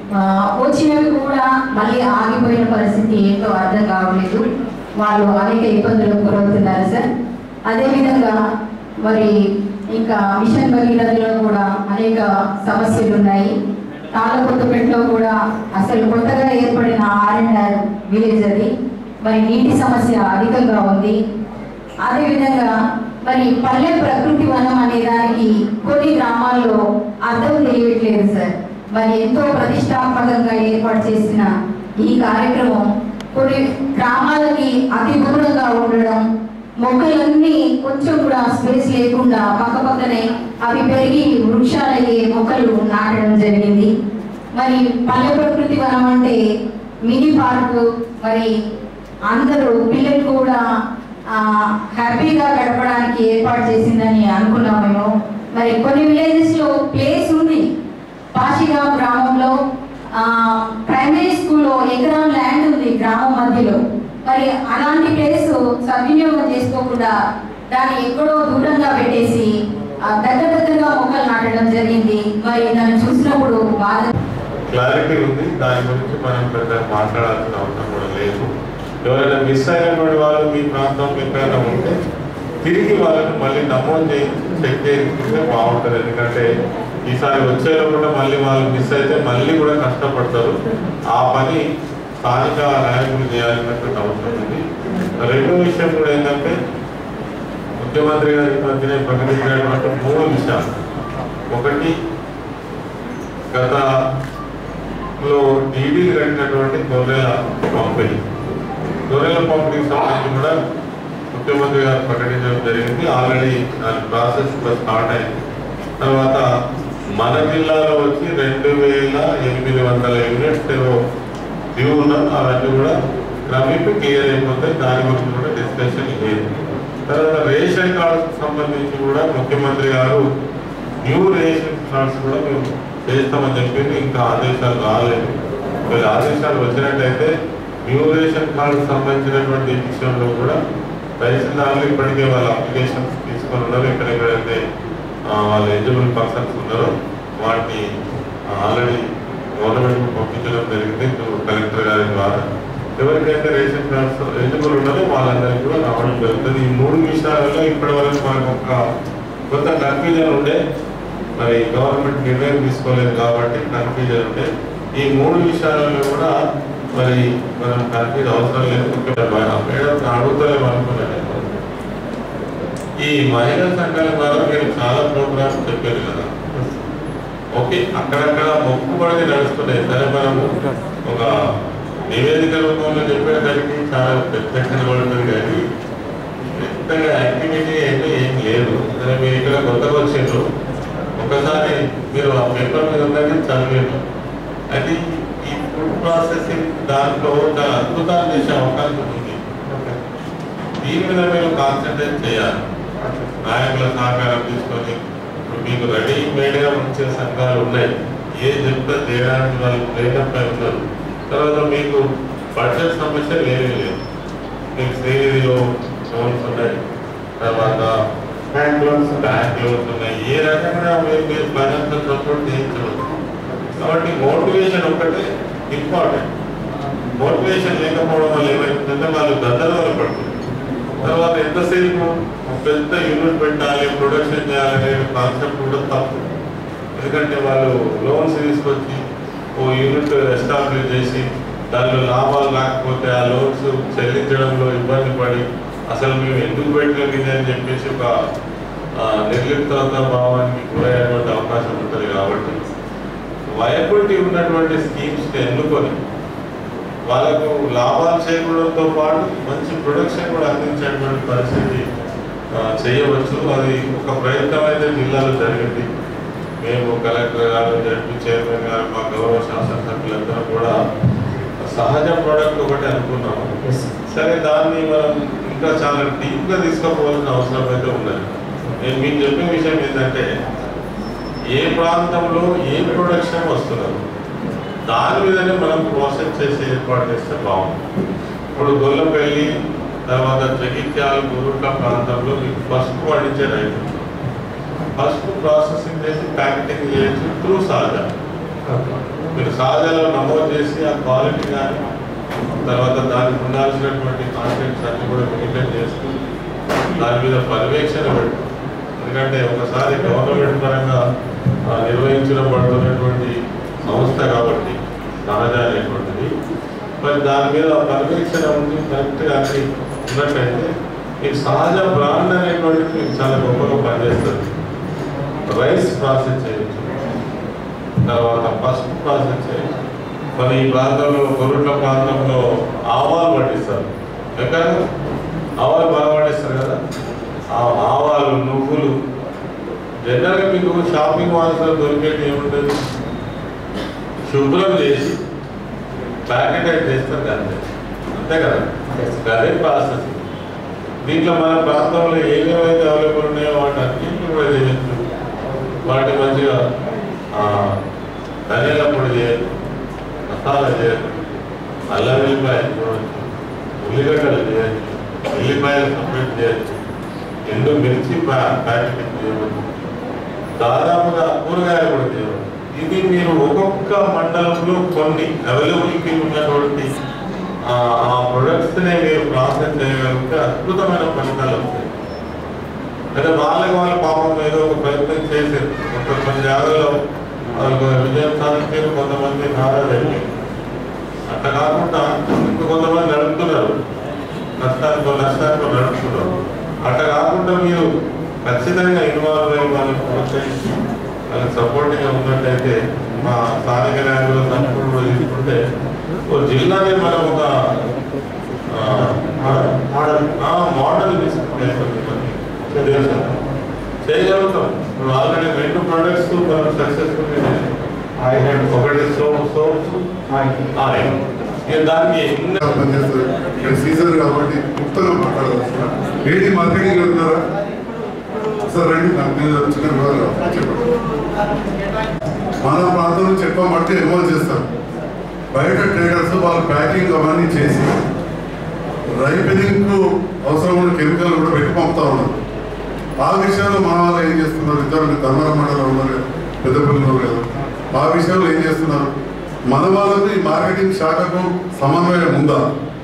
వచ్చినవి కూడా మళ్ళీ ఆగిపోయిన పరిస్థితి ఏంటో అర్థం కావట్లేదు వాళ్ళు అనేక ఇబ్బందులకు గురవుతున్నారు సార్ అదేవిధంగా మరి ఇంకా మిషన్ భగీరథలో కూడా అనేక సమస్యలు ఉన్నాయి తాళకొత్తపేటలో కూడా అసలు కొత్తగా ఏర్పడిన ఆర్ అండ్ ఆర్ విలేజ్ అది మరి నీటి సమస్య అధికంగా ఉంది అదేవిధంగా మరి పల్లె ప్రకృతి వనం అనే దానికి కొన్ని గ్రామాల్లో అర్థం తెలియట్లేదు సార్ మరి ఎంతో ప్రతిష్టాత్మకంగా ఏర్పాటు చేసిన ఈ కార్యక్రమం కొన్ని గ్రామాలకి అతి దూరంగా ఉండడం మొక్కలన్నీ కొంచెం కూడా స్పేస్ లేకుండా పక్క పక్కనే అవి పెరిగి వృక్షాలయ్యే మొక్కలు నాటడం జరిగింది మరి పల్లె ప్రకృతి వనం అంటే మినీ పార్క్ మరి అందరూ పిల్లలు కూడా ఆ, హ్యాపీగా గడపడానికి ఏర్పాటు చేసిందని అనుకున్నాం మేము మరి కొన్ని విలేజెస్ లో ప్లేస్ ఉంది పాషిగా గ్రామంలో ఆ, ప్రైమరీ స్కూల్లో ఎకరం ల్యాండ్ ఉంది గ్రామం మధ్యలో మరి అలాంటి ప్లేస్ సద్వినియోగం చేసుకోకుండా దాన్ని ఎక్కడో దూరంగా పెట్టేసి ఆ, దగ్గర దగ్గరగా మొక్కలు నాటడం జరిగింది మరి దాన్ని చూసినప్పుడు బాధ క్లారిటీ ఉంది దాని గురించి మనం పెద్ద మాట్లాడాల్సిన అవసరం కూడా లేదు ఎవరైనా మిస్ అయినటువంటి వాళ్ళు మీ ప్రాంతం ఎక్కడైనా ఉంటే తిరిగి వాళ్ళని మళ్ళీ నమోదు చేయించి చెక్ చేయించుకుంటే బాగుంటుంది ఎందుకంటే ఈసారి వచ్చేలో కూడా మళ్ళీ వాళ్ళు మిస్ అయితే మళ్ళీ కూడా కష్టపడతారు ఆ పని స్థానిక నాయకులు చేయాల్సినటువంటి అవసరం ఉంది రెండో విషయం కూడా ఏంటంటే ముఖ్యమంత్రి గారి ఈ మధ్యనే ప్రకటించినటువంటి మూడు విషయాలు ఒకటి గత లో టీవీ కట్టినటువంటి గొర్రెల పంపిణీ గొర్రెల పంపిణీకి సంబంధించి కూడా ముఖ్యమంత్రి గారు ప్రకటించడం జరిగింది ఆల్రెడీ దాని ప్రాసెస్ కూడా స్టార్ట్ అయింది తర్వాత మన జిల్లాలో వచ్చి రెండు వేల ఎనిమిది వందల యూనిట్స్ ఏవో డ్యూ ఉన్నాం అవన్నీ కూడా క్రమేపీ క్లియర్ అయిపోతాయి దాని గురించి కూడా డిస్కషన్ లేదు తర్వాత రేషన్ కార్డ్స్ సంబంధించి కూడా ముఖ్యమంత్రి గారు న్యూ రేషన్ కార్డ్స్ కూడా మేము చేస్తామని చెప్పింది ఇంకా ఆదేశాలు రాలేదు వీళ్ళ ఆదేశాలు వచ్చినట్టయితే న్యూ రేషన్ కార్డు సంబంధించినటువంటి విషయంలో కూడా తహసీల్దార్లు ఇప్పటికే వాళ్ళ అప్లికేషన్స్ తీసుకొని ఉన్నారు ఎక్కడెక్కడైతే ఆ, వాళ్ళ ఎలిజిబుల్ పర్సన్స్ ఉన్నారో వాటిని ఆల్రెడీ గవర్నమెంట్ పంపించడం జరిగింది కలెక్టర్ గారి ద్వారా ఎవరికైతే రేషన్ కార్డ్స్ ఎలిజిబుల్ ఉన్నారో వాళ్ళందరికీ కూడా రావడం జరుగుతుంది ఈ మూడు విషయాలలో ఇప్పటి వరకు మనకు ఒక కొంత కన్ఫ్యూజన్ ఉండే మరి గవర్నమెంట్ నిర్ణయం తీసుకోలేదు కాబట్టి కన్ఫ్యూజన్ ఉండే ఈ మూడు విషయాలలో కూడా మరి మనం కన్ఫ్యూజ్ అవసరం లేదు ముఖ్యమైన మేడం అడుగుతలేము అనుకున్నాను ఈ మహిళా సంఘాల ద్వారా మీరు చాలా ప్రోగ్రామ్స్ చెప్పారు కదా ఓకే అక్కడక్కడ మొక్కుబడి నడుస్తున్నాయి సరే మనము ఒక నివేదిక రూపంలో చెప్పేసరికి చాలా పెద్ద కనబడుతుంది కానీ పెద్దగా యాక్టివిటీ అయితే ఏం లేదు సరే మీరు ఇక్కడ కొత్తగా వచ్చిండ్రు ఒకసారి మీరు ఆ పేపర్ మీద ఉన్నది చదివారు అది ఈ ఫుడ్ ప్రాసెసింగ్ దాంట్లో చాలా అద్భుతాలు చేసే అవకాశం ఉంది దీని మీద మీరు కాన్సన్ట్రేట్ చేయాలి నాయకుల సహకారం తీసుకొని ఇప్పుడు మీకు రెడీ మేడ్గా ఉంచే సంఘాలు ఉన్నాయి ఏ చెప్తే చేయడానికి వాళ్ళు ప్రేరణ ఉన్నారు తర్వాత మీకు బడ్జెట్ సమస్య లేనే లేదు మీకు శ్రీనిధిలో లోన్స్ ఉన్నాయి తర్వాత బ్యాంక్ లోన్స్ బ్యాంక్ లోన్స్ ఉన్నాయి ఏ రకంగా మీరు మీరు ఫైనాన్షియల్ సపోర్ట్ చేయించవచ్చు కాబట్టి మోటివేషన్ ఒకటే ఇంపార్టెంట్ మోటివేషన్ లేకపోవడం వల్ల ఏమైతుందంటే వాళ్ళు గద్దలలో పడుతుంది తర్వాత ఎంతసేపు ఒక పెద్ద యూనిట్ పెట్టాలి ప్రొడక్షన్ చేయాలనే కాన్సెప్ట్ కూడా తప్పు ఎందుకంటే వాళ్ళు లోన్స్ తీసుకొచ్చి ఓ యూనిట్ ఎస్టాబ్లిష్ చేసి దానిలో లాభాలు రాకపోతే ఆ లోన్స్ చెల్లించడంలో ఇబ్బంది పడి అసలు మేము ఎందుకు పెట్టలేదు ఇది అని చెప్పేసి ఒక ఆ, నిర్లిప్తత భావానికి గురయ్యేటువంటి అవకాశం ఉంటుంది కాబట్టి వయబిలిటీ ఉన్నటువంటి స్కీమ్స్ని ఎన్నుకొని వాళ్ళకు లాభాలు చేకూడడంతో పాటు మంచి ప్రొడక్షన్ కూడా అందించేటువంటి పరిస్థితి ఆ, చేయవచ్చు అది ఒక ప్రయత్నం అయితే జిల్లాలో జరిగింది మేము కలెక్టర్ గారు జడ్పీ చైర్మన్ గారు మా గౌరవ శాసనసభ్యులందరూ కూడా సహజ ప్రోడక్ట్ ఒకటి అనుకున్నాము సరే దాన్ని మనం ఇంకా చాలా డీప్గా తీసుకోవాల్సిన అవసరం అయితే ఉన్నది నేను మీకు చెప్పే విషయం ఏంటంటే ఏ ప్రాంతంలో ఏ ప్రొడక్షన్ వస్తున్నారు దాని మీదనే మనం ప్రాసెస్ చేసి ఏర్పాటు చేస్తే బాగుంది ఇప్పుడు గొల్లపల్లి తర్వాత జగిత్యాల గురుట్ల ప్రాంతంలో మీకు పసుపు పండించే రైతు పసుపు ప్రాసెసింగ్ చేసి ప్యాకెటింగ్ చేయొచ్చు త్రూ సహజ మీరు సహజలో నమోదు చేసి ఆ క్వాలిటీ కానీ తర్వాత దానికి ఉండాల్సినటువంటి కాంటెంట్స్ అన్ని కూడా మెయింటైన్ చేస్తూ దాని మీద పర్యవేక్షణ పెట్టు ఎందుకంటే ఒకసారి గవర్నమెంట్ పరంగా ఆ, నిర్వహించబడుతున్నటువంటి సంస్థ కాబట్టి సహజ అనేటువంటిది మరి దాని మీద పర్యవేక్షణ ఉండి కరెక్ట్గా అన్ని ఉన్నట్టయితే మీకు సహజ బ్రాండ్ అనేటువంటిది మీకు చాలా గొప్పగా పనిచేస్తుంది రైస్ ప్రాసెస్ చేయొచ్చు తర్వాత పసుపు ప్రాసెస్ చేయొచ్చు మరి ఈ ప్రాంతంలో గొర్రెల ప్రాంతంలో ఆవాలు పండిస్తారు ఎక్కడ ఆవాలు బాగా పండిస్తారు కదా ఆ ఆవాలు నువ్వులు జనరల్గా మీకు షాపింగ్ మాల్స్లో దొరికేది ఏముంటుంది శుభ్రం చేసి ప్యాకెట్ చేస్తారు అంతే అంతే కదా అదే ప్రాసెస్ దీంట్లో మన ప్రాంతంలో ఏమేమైతే అవైలబుల్ ఉన్నాయో వాటి అన్నింటినీ కూడా చేయొచ్చు వాటి మంచిగా ఆ, ధనియాల పొడి చేయొచ్చు మసాలా చేయొచ్చు అల్లం వెల్లిపాయ చూడవచ్చు ఉల్లిగడ్డలు చేయొచ్చు ఉల్లిపాయలు సపరేట్ చేయొచ్చు ఎండు మిర్చి ప్యా- ప్యాకెట్ చేయవచ్చు దాదాపుగా కూరగాయలు కూడా చేయవచ్చు ఇది మీరు ఒక్కొక్క మండలంలో కొన్ని అవైలబిలిటీ ఉన్నటువంటి ఆ ఆ ప్రొడక్ట్స్నే మీరు ప్రాసెస్ చేయగలిగితే అద్భుతమైన ఫలితాలు వస్తాయి అంటే వాళ్ళకి వాళ్ళ పాపం ఏదో ఒక ప్రయత్నం చేశారు ఒక కొన్ని జాగాలో వాళ్ళకు విజయం సాధించారు కొంతమంది నారాజు అయిపోయారు అట్లా కాకుండా ఇంకా కొంతమంది నడుపుతున్నారు నష్టానికో నష్టానికో నడుపుతున్నారు అట్లా కాకుండా మీరు ఖచ్చితంగా ఇన్వాల్వ్ అయ్యి వాళ్ళకి ప్రోత్సహించి వాళ్ళకి సపోర్టింగ్గా ఉన్నట్టయితే మా స్థానిక నాయకులు సపోర్ట్ కూడా తీసుకుంటే ఓ జిల్లాని మనం ఒక మోడల్ మోడల్ తీసుకుంటాం చేయగలుగుతాం ఇప్పుడు ఆల్రెడీ రెండు ప్రొడక్ట్స్ మనం సక్సెస్ఫుల్ ఒకటి సోప్ సోప్స్ ఆయిల్ ఇక దానికి ఎన్ని పనిచేస్తారు ఇక్కడ సీజన్ కాబట్టి ముక్తలో మాట్లాడవచ్చు ఏది మార్కెటింగ్ ఉన్నారా సార్ రండి నాకు మీద చిన్న వివరాలు చెప్పండి మన ప్రాంతంలో చెప్పమంటే ఇన్వాల్వ్ చేస్తారు బయట ట్రేడర్స్ వాళ్ళు ప్యాకింగ్ అవన్నీ చేసి రైపెనింగ్ కు అవసరమైన కెమికల్ కూడా పెట్టి పంపుతా ఉన్నారు ఆ విషయంలో మన వాళ్ళు ఏం చేస్తున్నారు ఇద్దరు ధర్మవరం మండలం ఉన్నారు కదా, పెద్దపల్లిలో కదా ఆ విషయంలో ఏం చేస్తున్నారు మన వాళ్ళకు ఈ మార్కెటింగ్ శాఖకు సమన్వయం ఉందా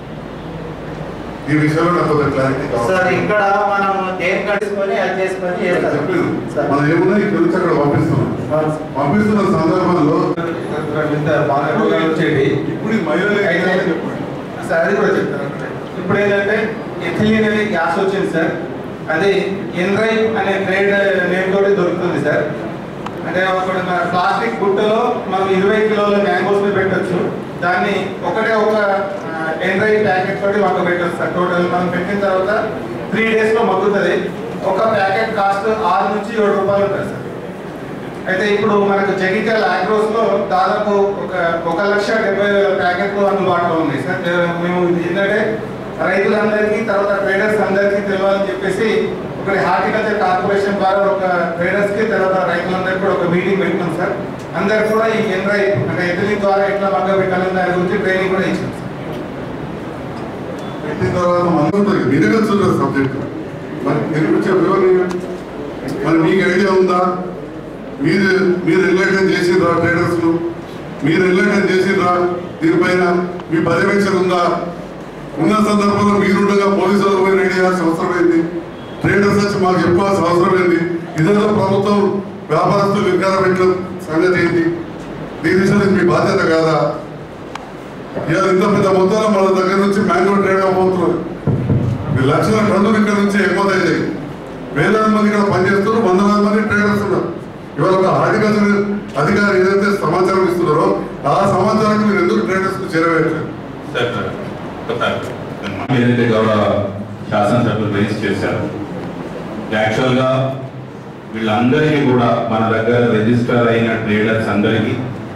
ఈ విషయంలో నాకు కొంత క్లారిటీ సార్ కావాలి ఇక్కడ మనం దేని కట్టుకొని అది చేసుకొని చేస్తాం చెప్పాను మనం ఏమున్నా ఇక్కడ నుంచి అక్కడ పంపిస్తున్నాం పంపిస్తున్న సందర్భంలో వచ్చేది ఇప్పుడు ఈ మహిళలు అయితే సార్ అది కూడా చెప్తాను ఇప్పుడు ఏంటంటే ఎథిలిన్ అనే గ్యాస్ వచ్చింది సార్ అది ఎన్రైప్ అనే ట్రేడ్ నేమ్ తోటి దొరుకుతుంది సార్ అంటే ఒకటి మన ప్లాస్టిక్ బుట్టలో మనం ఇరవై కిలోల మ్యాంగోస్ పెట్టొచ్చు దాన్ని ఒకటే ఒక ఎన్రైప్ ప్యాకెట్ తోటి మాకు పెట్టొచ్చు సార్ టోటల్ మనం పెట్టిన తర్వాత త్రీ డేస్ లో మగ్గుతుంది ఒక ప్యాకెట్ కాస్ట్ ఆరు నుంచి ఏడు రూపాయలు ఉంటుంది సార్ అయితే ఇప్పుడు మనకు జగిత్యాల అగ్రోస్ లో దాదాపు ఒక ఒక లక్ష డెబ్బై వేల ప్యాకెట్లు అందుబాటులో ఉన్నాయి సార్ ఏ- మేము ఇది ఏంటంటే రైతులందరికీ తర్వాత ట్రేడర్స్ అందరికీ తెలియాలని చెప్పేసి ఒకటి హార్టికల్చర్ కార్పొరేషన్ ద్వారా ఒక ట్రేడర్స్ కి తర్వాత రైతులందరికీ కూడా ఒక మీటింగ్ పెట్టినాం సార్ అందరు కూడా ఈ ఎన్రై అంటే ఎథిలిన్ ద్వారా ఎట్లా మగ్గ పెట్టాలని దాని గురించి ట్రైనింగ్ కూడా ఇచ్చాం సార్ పెట్టిన తర్వాత మనం వినగలుగుతున్నారు సబ్జెక్ట్ మరి మీరు చెప్పేవారు మరి మీకు ఐడియా ఉందా మీరు మీరు రిలేటెడ్ చేసిండ్రా ట్రేడర్స్ మీరు రిలేటెడ్ చేసిండ్రా దీనిపైన మీ పర్యవేక్షణ ఉందా ఉన్న సందర్భంలో మీరుండగా పోలీసులు పోయి రెడీ చేయాల్సిన అవసరం ఏంది ట్రేడర్స్ వచ్చి మాకు చెప్పాల్సిన అవసరం ఏంది ఇదేదో ప్రభుత్వం వ్యాపారస్తులు వికారం పెట్టిన సంగతి ఏంటి దీని విషయంలో ఇది మీ బాధ్యత కాదా ఇవాళ ఇంత పెద్ద మొత్తంలో మన దగ్గర నుంచి మ్యాంగో ట్రేడ్ అవ్వబోతున్నారు ఈ లక్షల టన్నులు ఇక్కడ నుంచి ఎగుమతి వేలాది మంది ఇక్కడ పనిచేస్తున్నారు వందలాది మంది ట్రేడర్స్ ఉన్నారు ఇవాళ ఒక హార్టికల్చర్ అధికారి ఏదైతే సమాచారం ఇస్తున్నారో ఆ సమాచారాన్ని మీరు ఎందుకు ట్రేడర్స్ కు చేరవేయట్లేదు సార్ సార్ సార్ ఏదైతే గౌరవ శాసనసభ్యులు రైజ్ చేశారు యాక్చువల్గా వీళ్ళందరికీ కూడా మన దగ్గర రిజిస్టర్ అయిన ట్రేడర్స్ అందరికీ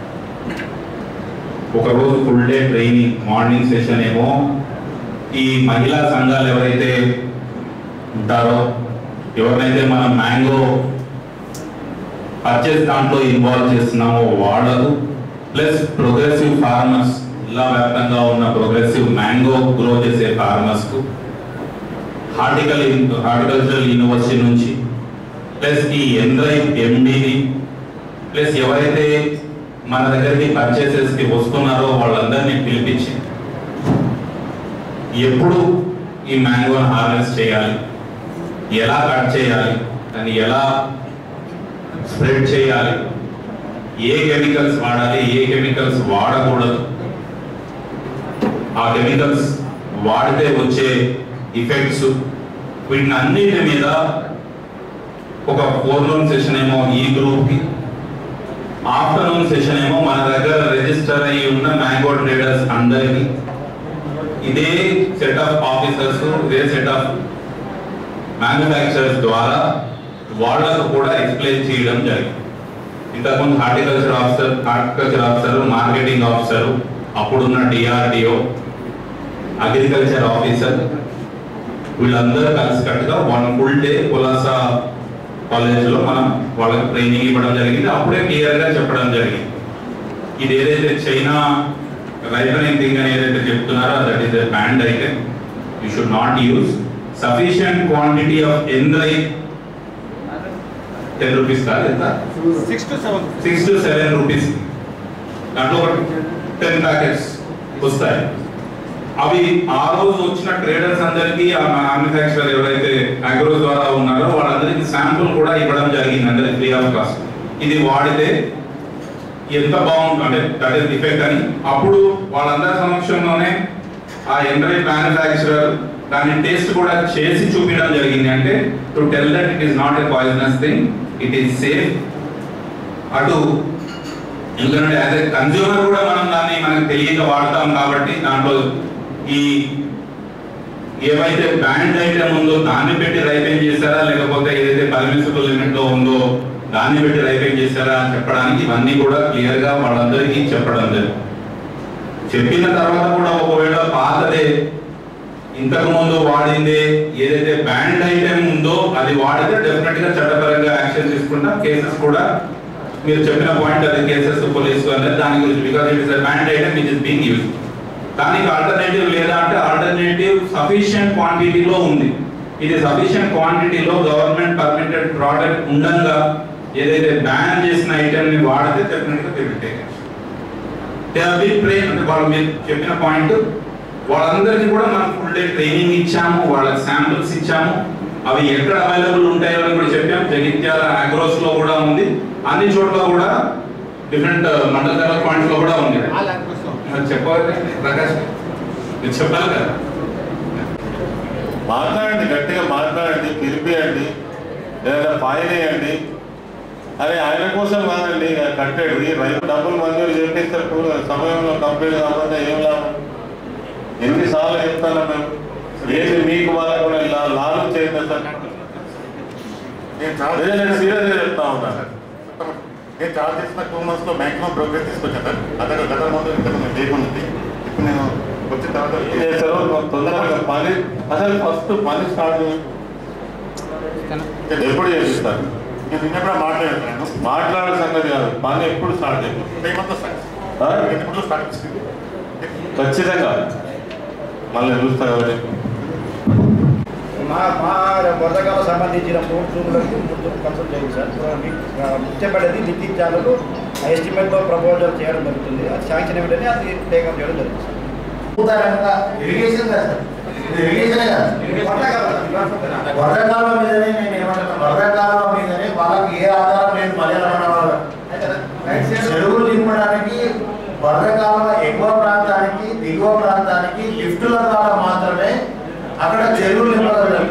ఒక రోజు full day training morning session ఏమో ఈ మహిళా సంఘాలు ఎవరైతే ఉంటారో ఎవరినైతే మనం మ్యాంగో పర్చేస్ దాంట్లో ఇన్వాల్వ్ చేస్తున్నామో వాళ్ళకు ప్లస్ ప్రోగ్రెసివ్ ఫార్మర్స్ జిల్లా వ్యాప్తంగా ఉన్న ప్రోగ్రెసివ్ మ్యాంగో గ్రో చేసే ఫార్మర్స్ కు హార్టికల్ హార్టికల్చరల్ యూనివర్సిటీ నుంచి ప్లస్ ఈ ఎండ్రై ఎండిని ప్లస్ ఎవరైతే మన దగ్గరికి పర్చేసెస్ కి వస్తున్నారో వాళ్ళందరినీ పిలిపించి ఎప్పుడు ఈ మ్యాంగోని హార్వెస్ట్ చేయాలి ఎలా కట్ చేయాలి దాన్ని ఎలా స్ప్రెడ్ చేయాలి ఏ కెమికల్స్ వాడాలి ఏ కెమికల్స్ వాడకూడదు ఆ కెమికల్స్ వాడితే వచ్చే ఇఫెక్ట్స్ వీటిని అన్నిటి మీద ఒక ఫోర్నూన్ సెషన్ ఏమో ఈ గ్రూప్కి ఆఫ్టర్నూన్ సెషన్ ఏమో మన దగ్గర రిజిస్టర్ అయి ఉన్న మ్యాంగో ట్రేడర్స్ అందరికీ ఇదే సెట్ ఆఫ్ ఆఫీసర్స్ ఇదే సెట్ ఆఫ్ మ్యానుఫ్యాక్చరర్స్ ద్వారా వాళ్ళకు కూడా ఎక్స్ప్లెయిన్ చేయడం జరిగింది ఇంతకుముందు horticulture officer horticulture officer marketing officer అప్పుడున్న డిఆర్డిఓ అగ్రికల్చర్ ఆఫీసర్ వీళ్ళందరూ కలిసికట్టుగా వన్ ఫుల్ డే కులాసా కాలేజ్లో మనం వాళ్ళకి ట్రైనింగ్ ఇవ్వడం జరిగింది అప్పుడే క్లియర్గా చెప్పడం జరిగింది ఇది ఏదైతే చైనా రైపనింగ్ థింగ్ అని ఏదైతే చెప్తున్నారో దట్ ఈస్ బ్యాండ్ అయితే you should not use sufficient quantity of ఎండ్రై టెన్ రూపీస్ కాదు ఎంత six to seven six to seven rupees దాంట్లో ఒక టెన్ ప్యాకెట్స్ వస్తాయి అవి ఆ రోజు వచ్చిన ట్రేడర్స్ అందరికీ ఆ మ్యానుఫ్యాక్చరర్ ఎవరైతే అగ్రో ద్వారా ఉన్నారో వాళ్ళందరికీ శాంపుల్ కూడా ఇవ్వడం జరిగింది అందరికి ఫ్రీ ఆఫ్ కాస్ట్ ఇది వాడితే ఎంత బాగుంటుంది అంటే దట్ ఈస్ డిఫెక్ట్ అని అప్పుడు వాళ్ళందరి సమక్షంలోనే ఆ ఎండ్రై మ్యానుఫ్యాక్చరర్ దాని టేస్ట్ కూడా చేసి చూపించడం జరిగింది అంటే to tell that it is not a poisonous thing it is safe అటు ఎందుకంటే యాజ్ ఎ కన్జ్యూమర్ కూడా మనం దాన్ని మనకు తెలియక వాడతాం కాబట్టి దాంట్లో ఈ ఏవైతే బ్యాండ్ ఐటమ్ ఉందో దాన్ని పెట్టి రైపింగ్ చేశారా లేకపోతే ఏదైతే పర్మిసిబుల్ లిమిట్ లో ఉందో దాన్ని పెట్టి రైపింగ్ చేశారా అని చెప్పడానికి ఇవన్నీ కూడా క్లియర్ గా వాళ్ళందరికీ చెప్పడం జరిగింది చెప్పిన తర్వాత కూడా ఒకవేళ పాతదే ఇంతకు ముందు వాడిందే ఏదైతే బ్యాండ్ ఐటమ్ ఉందో అది వాడితే డెఫినెట్ గా చట్టపరంగా యాక్షన్ తీసుకుంటాం కేసెస్ కూడా మీరు చెప్పిన పాయింట్ అది కేసెస్ పోలీసు అనేది దాని గురించి because it is banned item which is being use దానికి ఆల్టర్నేటివ్ లేదా అంటే ఆల్టర్నేటివ్ సఫిషియంట్ క్వాంటిటీలో ఉంది ఇది సఫిషియంట్ క్వాంటిటీలో గవర్నమెంట్ పర్మిటెడ్ ప్రోడక్ట్ ఉండగా ఏదైతే బ్యాన్ చేసిన ఐటమ్ ని వాడితే డెఫినెట్ గా పెరిగితే అంటే వాళ్ళు మీరు చెప్పిన పాయింట్ వాళ్ళందరికీ కూడా మనం ఫుల్ డే ట్రైనింగ్ ఇచ్చాము వాళ్ళకి శాంపిల్స్ ఇచ్చాము అవి ఎక్కడ అవైలబుల్ ఉంటాయో అని కూడా చెప్పాం జగిత్యాల అగ్రోస్ లో కూడా ఉంది అన్ని చోట్ల కూడా డిఫరెంట్ మండల లెవెల్ పాయింట్స్ లో కూడా ఉంది మరి చెప్పవాలి ప్రకాష్ మీరు చెప్పాలి కదా మాట్లాడండి గట్టిగా మాట్లాడండి పిలిపియండి లేదా ఫైన్ వేయండి అరే ఆయన కోసం కాదండి ఇక కట్టేది రైతు డబ్బులు మంజూరు చేపిస్తారు కూడా సమయంలో కంప్లీట్ కాకపోతే ఏం లాభం ఎన్నిసార్లు చెప్తాను మేము ఏది మీకు వాళ్ళకు కూడా ఇలా లాభం చేయండి సార్ అదే నేను సీరియస్గా చెప్తా ఉన్నాను నేను చార్జ్ చేసిన టూ మంత్స్ లో మాక్సిమం ప్రోగ్రెస్ తీసుకొచ్చాను సార్ అతను గత ముందు గత ముందు లేకుంది ఇప్పుడు నేను వచ్చిన తర్వాత ఏం చేస్తారు తొందరగా పని అసలు ఫస్ట్ పని స్టార్ట్ ఎప్పుడు చేపిస్తారు నేను నిన్న కూడా మాట్లాడాను మాట్లాడే సంగతి కాదు పని ఎప్పుడు స్టార్ట్ చేయాలి త్రీ మంత్స్ స్టార్ట్ ఎప్పుడు స్టార్ట్ చేసింది ఖచ్చితంగా మళ్ళీ చూస్తా కాబట్టి మా మా వరదకాలకు సంబంధించిన మూడు రూములకు ముందు కన్సల్ట్ చేయండి సార్ సో మీకు, ఆ, ముఖ్యపడేది నితిన్ చాలకు ఎస్టిమేట్తో ప్రపోజల్ చేయడం జరుగుతుంది అది శాంక్షన్ ఏమిటని అది టేకప్ చేయడం జరుగుతుంది సార్ ఇరిగేషన్ కదా సార్ ఇది ఇరిగేషనే కదా వరదకాలం మీదనే నేను ఏమంటున్నాను వరదకాలం మీదనే వాళ్ళకి ఏ ఆధారం లేదు మలయాళం చెరువులు నింపడానికి వరదకాలం ఎగువ ప్రాంతానికి దిగువ ప్రాంతానికి లిఫ్టుల ద్వారా మాత్రమే అక్కడ చెరువులు నింపగలరు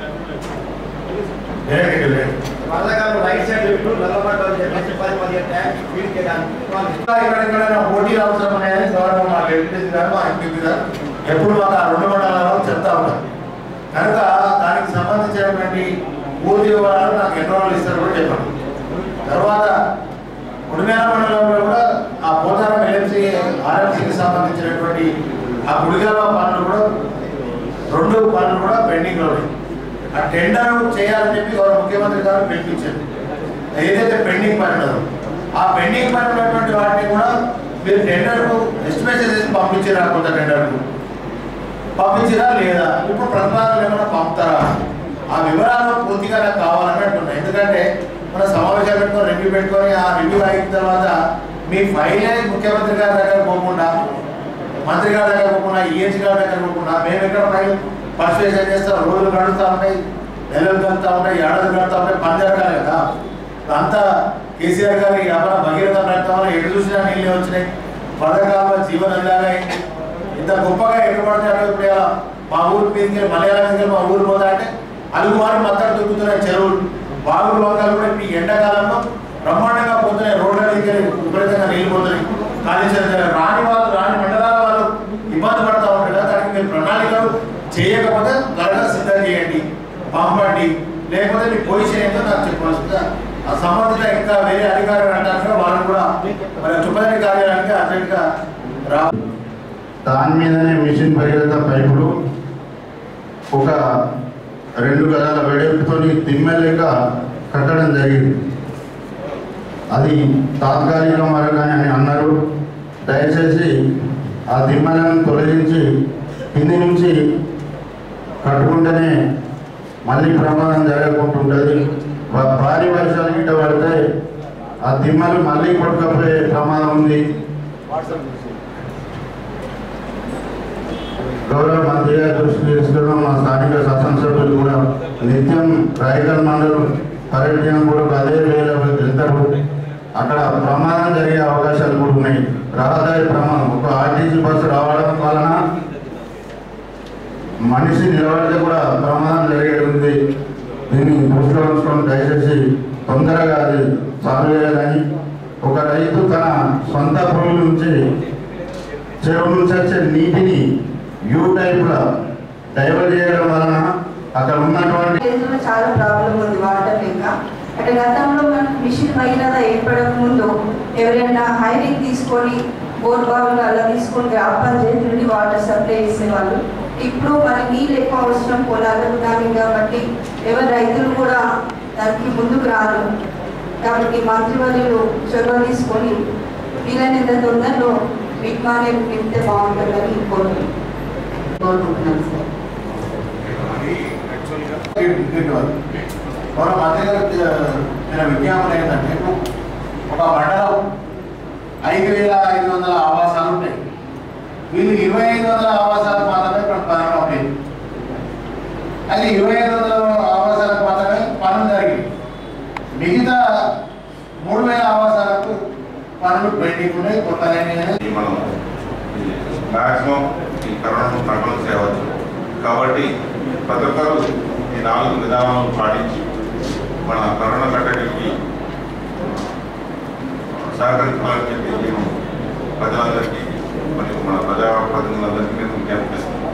వరదకాలం రైట్ సైడ్ లిఫ్ట్ నల్లబడ్డ చెప్పేసి పది పదిహేను ట్యాంక్ ఫీడ్ చేయడానికి వాళ్ళు ఇంకా ఎక్కడెక్కడైనా పోటీ అవసరం అనేది గవర్నమెంట్ మాకు ఎంపీసీ గారు మా ఎంపీ గారు ఎప్పుడు మాకు ఆ రెండు మండలాలు చెప్తా ఉంటారు కనుక దానికి సంబంధించినటువంటి పూర్తి వివరాలు నాకు ఎన్ని రోజులు ఇస్తారు కూడా చెప్పండి తర్వాత గుడిమేల మండలంలో కూడా ఆ పోతారం ఎల్ఎంసీ ఆర్ఎంసీకి సంబంధించినటువంటి ఆ గుడిగాల పనులు కూడా రెండు పనులు కూడా పెండింగ్లో ఉన్నాయి ఆ టెండర్ చేయాలని చెప్పి గౌరవ ముఖ్యమంత్రి గారు పిలిపించారు ఏదైతే పెండింగ్ పని ఉన్నదో ఆ పెండింగ్ పని ఉన్నటువంటి వాటిని కూడా మీరు టెండర్కు ఎస్టిమేషన్ చేసి పంపించారా కొంత టెండర్కు పంపించిరా లేదా ఇప్పుడు ప్రతిపాదనలు ఏమైనా పంపుతారా ఆ వివరాలు పూర్తిగా నాకు కావాలని అంటున్నాయి ఎందుకంటే మన సమావేశాలు పెట్టుకొని రివ్యూ పెట్టుకొని ఆ రివ్యూ అయిన తర్వాత మీ ఫైల్ అనేది ముఖ్యమంత్రి గారి దగ్గర పోకుండా మంత్రి గారి దగ్గర పోకుండా ఈఎన్సీ గారి దగ్గర పోకుండా మేము ఎక్కడ ఫైల్ పర్సువేషన్ చేస్తాం రోజులు గడుస్తూ ఉంటాయి నెలలు గడుతూ ఉంటాయి ఏడాది గడుతూ ఉంటాయి పని జరగాలి కదా అంతా కేసీఆర్ గారి అమర భగీరథ ప్రయత్నంలో ఎటు చూసినా నీళ్ళే వచ్చినాయి పథకాల జీవన అయింది ఇంత గొప్పగా ఎటు పడతాడు ఇప్పుడు ఇలా మా ఊరు మీదకి మలయాళం మీదకి మా ఊరు పోతా అంటే అలుగువారు మత్తలు దొరుకుతున్నాయి చెరువులు బాగులు వంకలు కూడా ఇప్పుడు ఈ ఎండాకాలంలో బ్రహ్మాండంగా పోతున్నాయి రోడ్ల దగ్గర విపరీతంగా నీళ్ళు పోతున్నాయి కాళేశ్వరం దగ్గర రాని వాళ్ళు రాని మండలాల వాళ్ళు ఇబ్బంది పడతా ఉంటారు కదా దానికి మీరు ప్రణాళికలు చేయకపోతే త్వరగా సిద్ధం చేయండి పంపండి లేకపోతే మీ పొజిషన్ ఏంటో నాకు చెప్పాల్సిందిగా ఆ సంబంధిత ఇంకా వేరే అధికారులు అంటారు వాళ్ళని కూడా మరి చుప్పదని కార్యాలయానికి అర్జెంట్గా రా దాని మీదనే మిషన్ భగీరథ పైపులు ఒక రెండు గదాల వెడల్పుతో తిమ్మెలేక కట్టడం జరిగింది అది తాత్కాలిక మరకని అని అన్నారు దయచేసి ఆ దిమ్మలను తొలగించి కింది నుంచి కట్టుకుంటేనే మళ్ళీ ప్రమాదం జరగకుంటుంటుంది వా- భారీ వర్షాలు గిట్ట పడితే ఆ దిమ్మలు మళ్ళీ కొట్టుకపోయే ప్రమాదం ఉంది గౌరవ మంత్రి గారి దృష్టి తీసుకున్నాం మా స్థానిక శాసనసభ్యులు కూడా నిత్యం రాయకల్ మండలం పర్యటన కూడా అదే వేళ వెళ్తారు అక్కడ ప్రమాదం జరిగే అవకాశాలు కూడా ఉన్నాయి రహదారి ప్రమాదం ఒక ఆర్టీసీ బస్సు రావడం వలన మనిషి నిలబడితే కూడా ప్రమాదం జరిగేది ఉంది దీన్ని దృష్టిలో ఉంచుకొని దయచేసి తొందరగా అది సాల్వ్ చేయాలని ఒక రైతు తన సొంత భూమి నుంచి చెరువు నుంచి వచ్చే నీటిని యూ టైప్లో డైవర్ట్ చేయడం వలన అక్కడ ఉన్నటువంటి ఏరియాలో చాలా ప్రాబ్లం ఉంది వాటర్ లేక అంటే గతంలో మనకు మిషన్ భగీరథ ఏర్పడక ముందు ఎవరైనా హైరింగ్ తీసుకొని బోర్ బావులు అలా తీసుకొని వ్యాపారం చేసి నుండి వాటర్ సప్లై చేసేవాళ్ళు ఇప్పుడు మనకి నీళ్ళు ఎక్కువ అవసరం పొలాలకు దానికి కాబట్టి ఎవరు రైతులు కూడా దానికి ముందుకు రారు కాబట్టి మంత్రివర్యులు చొరవ తీసుకొని వీలైనంత తొందరలో విజ్ఞానం నింపితే బాగుంటుందని కోరుకుంటున్నాను కోరుకుంటున్నాను సార్ మన మంత్రి గారు నేను విజ్ఞాపన ఏంటంటే ఒక మండలం ఐదు వేల ఐదు వందల ఆవాసాలు ఉంటాయి వీళ్ళు ఇరవై ఐదు వందల ఆవాసాలకు మాత్రమే ఇప్పుడు ప్రారంభం అయింది అది ఇరవై ఐదు వందల ఆవాసాలకు మాత్రమే పనులు జరిగింది మిగతా మూడు వేల ఆవాసాలకు పనులు పెండింగ్ ఉన్నాయి కొత్త మనం మ్యాక్సిమం ఈ కరోనాను కంట్రోల్ చేయవచ్చు కాబట్టి ప్రతి ఒక్కరూ ఈ నాలుగు విధానాలను పాటించి మన కరోనా కట్టడికి సహకరించాలని చెప్పి నేను ప్రజలందరికీ మరియు మన ప్రజాప్రతినిధులందరికీ నేను విజ్ఞప్తి చేస్తున్నాను